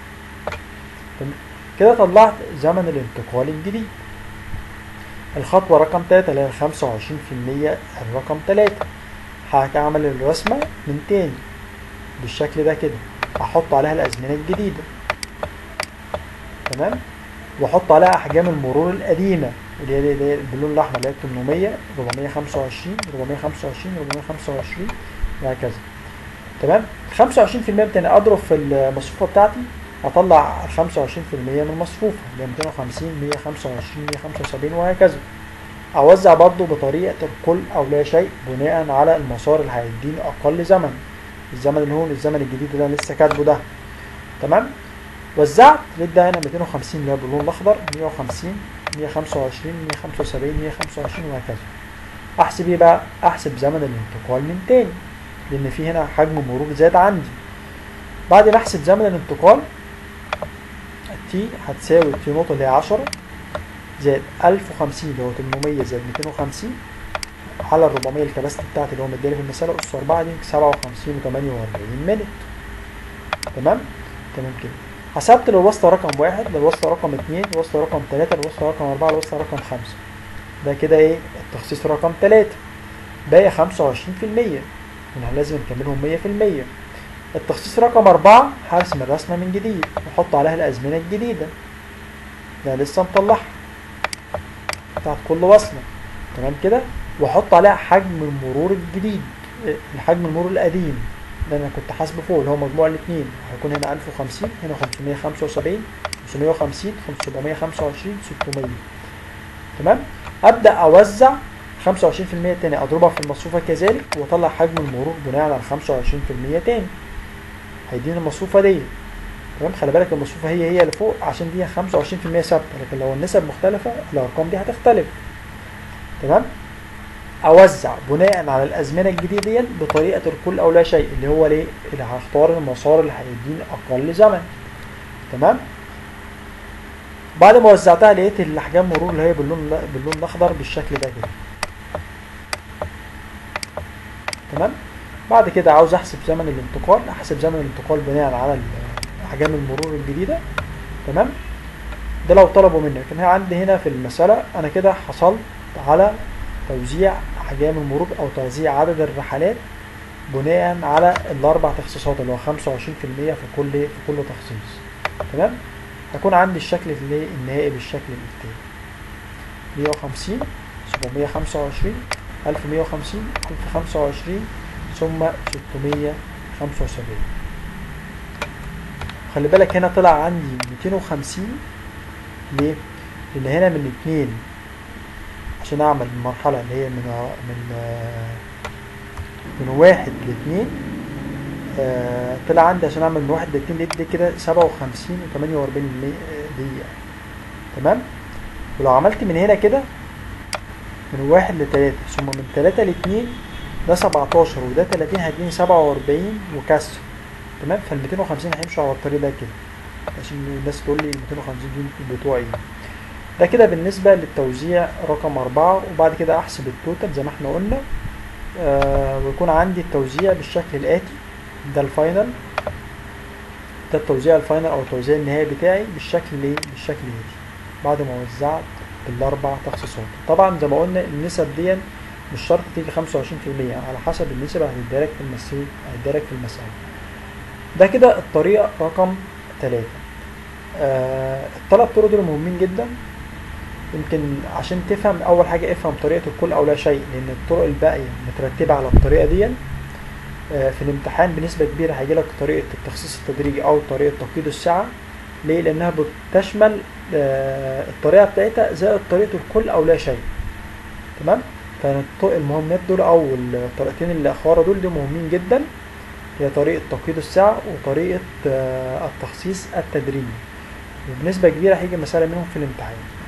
كده طلعت زمن الانتقال الجديد الخطوة رقم 3 اللي هي 25% الرقم 3 هعمل الرسمة من تاني بالشكل ده كده احط عليها الازمنه الجديده تمام واحط عليها احجام المرور القديمه اللي هي باللون الاحمر اللي هي 800 425 425 425 وهكذا تمام 25% بتاعي اضرب في المصفوفه بتاعتي اطلع 25% من المصفوفه اللي هي 250 125 175 وهكذا اوزع برضو بطريقه الكل او لا شيء بناء على المسار اللي هيديني اقل زمن الزمن اللي هو الزمن الجديد اللي انا لسه كاتبه ده تمام وزعت لقيت ده هنا 250 اللي هو باللون الاخضر 150 125 175 125 وهكذا احسب ايه بقى احسب زمن الانتقال من تاني لان في هنا حجم مرور زاد عندي بعد ما احسب زمن الانتقال تي هتساوي تي نقطة اللي هي 10 زائد 1050 اللي هو 800 زائد 250 على ال 400 الكباستي بتاعتي اللي هو مديني في المسألة أس 4 دي 57 و 48 مينت تمام تمام كده حسبت للوصلة رقم واحد للوصلة رقم اتنين للوصلة رقم تلاتة للوصلة رقم أربعة للوصلة رقم خمسة ده كده ايه التخصيص رقم تلاتة باقي خمسة وعشرين في المية احنا لازم نكملهم مية في المية التخصيص رقم أربعة هرسم الرسمة من جديد وأحط عليها الأزمنة الجديدة ده لسه مطلعها بتاعت كل وصلة تمام كده واحط عليها حجم المرور الجديد الحجم المرور القديم اللي انا كنت حاسبه فوق اللي هو مجموع الاثنين هيكون هنا 1050 هنا 575 550 525 600 تمام ابدا اوزع 25% تاني اضربها في المصفوفه كذلك واطلع حجم المرور بناء على 25% تاني هيديني المصفوفه دي تمام خلي بالك المصفوفه هي هي اللي فوق عشان دي 25% ثابته لكن لو النسب مختلفه الارقام دي هتختلف تمام اوزع بناء على الازمنه الجديده دي بطريقه الكل او لا شيء اللي هو ليه اللي هختار المسار اللي هيديني اقل زمن تمام بعد ما وزعتها لقيت الاحجام مرور اللي هي باللون باللون الاخضر بالشكل ده كده تمام بعد كده عاوز احسب زمن الانتقال احسب زمن الانتقال بناء على احجام المرور الجديده تمام ده لو طلبوا مني لكن عندي هنا في المساله انا كده حصلت على توزيع احجام المرور او توزيع عدد الرحلات بناء على الاربع تخصيصات اللي هو 25% في كل في كل تخصيص تمام هيكون عندي الشكل اللي النهائي بالشكل التالي 150 725 1150 1025 ثم 675 خلي بالك هنا طلع عندي 250 ليه؟ لأن هنا من اتنين عشان أعمل المرحلة اللي هي من من من واحد لاتنين آه طلع عندي عشان أعمل من واحد لاتنين لقيت دي كده سبعة وخمسين وتمانية وأربعين دقيقة تمام؟ ولو عملت من هنا كده من واحد لتلاتة ثم من تلاتة لاتنين ده سبعتاشر وده تلاتين هيديني سبعة وأربعين وكسر تمام فالميتين وخمسين هيمشوا على الطريق ده كده عشان الناس تقول لي الميتين وخمسين دول بتوع ايه ده كده بالنسبة للتوزيع رقم أربعة وبعد كده أحسب التوتال زي ما احنا قلنا آه ويكون عندي التوزيع بالشكل الآتي ده الفاينل ده التوزيع الفاينل أو التوزيع النهائي بتاعي بالشكل ايه بالشكل الآتي بعد ما وزعت بالأربع تخصيصات طبعا زي ما قلنا النسب دي مش شرط تيجي خمسة وعشرين في المية على حسب النسب هتدارك في المسألة هتدارك في المسألة ده كده الطريقة رقم ثلاثة آه الثلاث طرق دول مهمين جدا يمكن عشان تفهم اول حاجه افهم طريقه الكل او لا شيء لان الطرق الباقيه مترتبه على الطريقه دي آه، في الامتحان بنسبة كبيرة هيجيلك طريقة التخصيص التدريجي أو طريقة تقييد السعة ليه؟ لأنها بتشمل آه، الطريقة بتاعتها زائد طريقة الكل أو لا شيء تمام؟ فالمهمات دول أو الطريقتين اللي أخوارا دول دي مهمين جدا هي طريقة تقييد السعة وطريقة آه، التخصيص التدريجي وبنسبة كبيرة هيجي مسألة منهم في الامتحان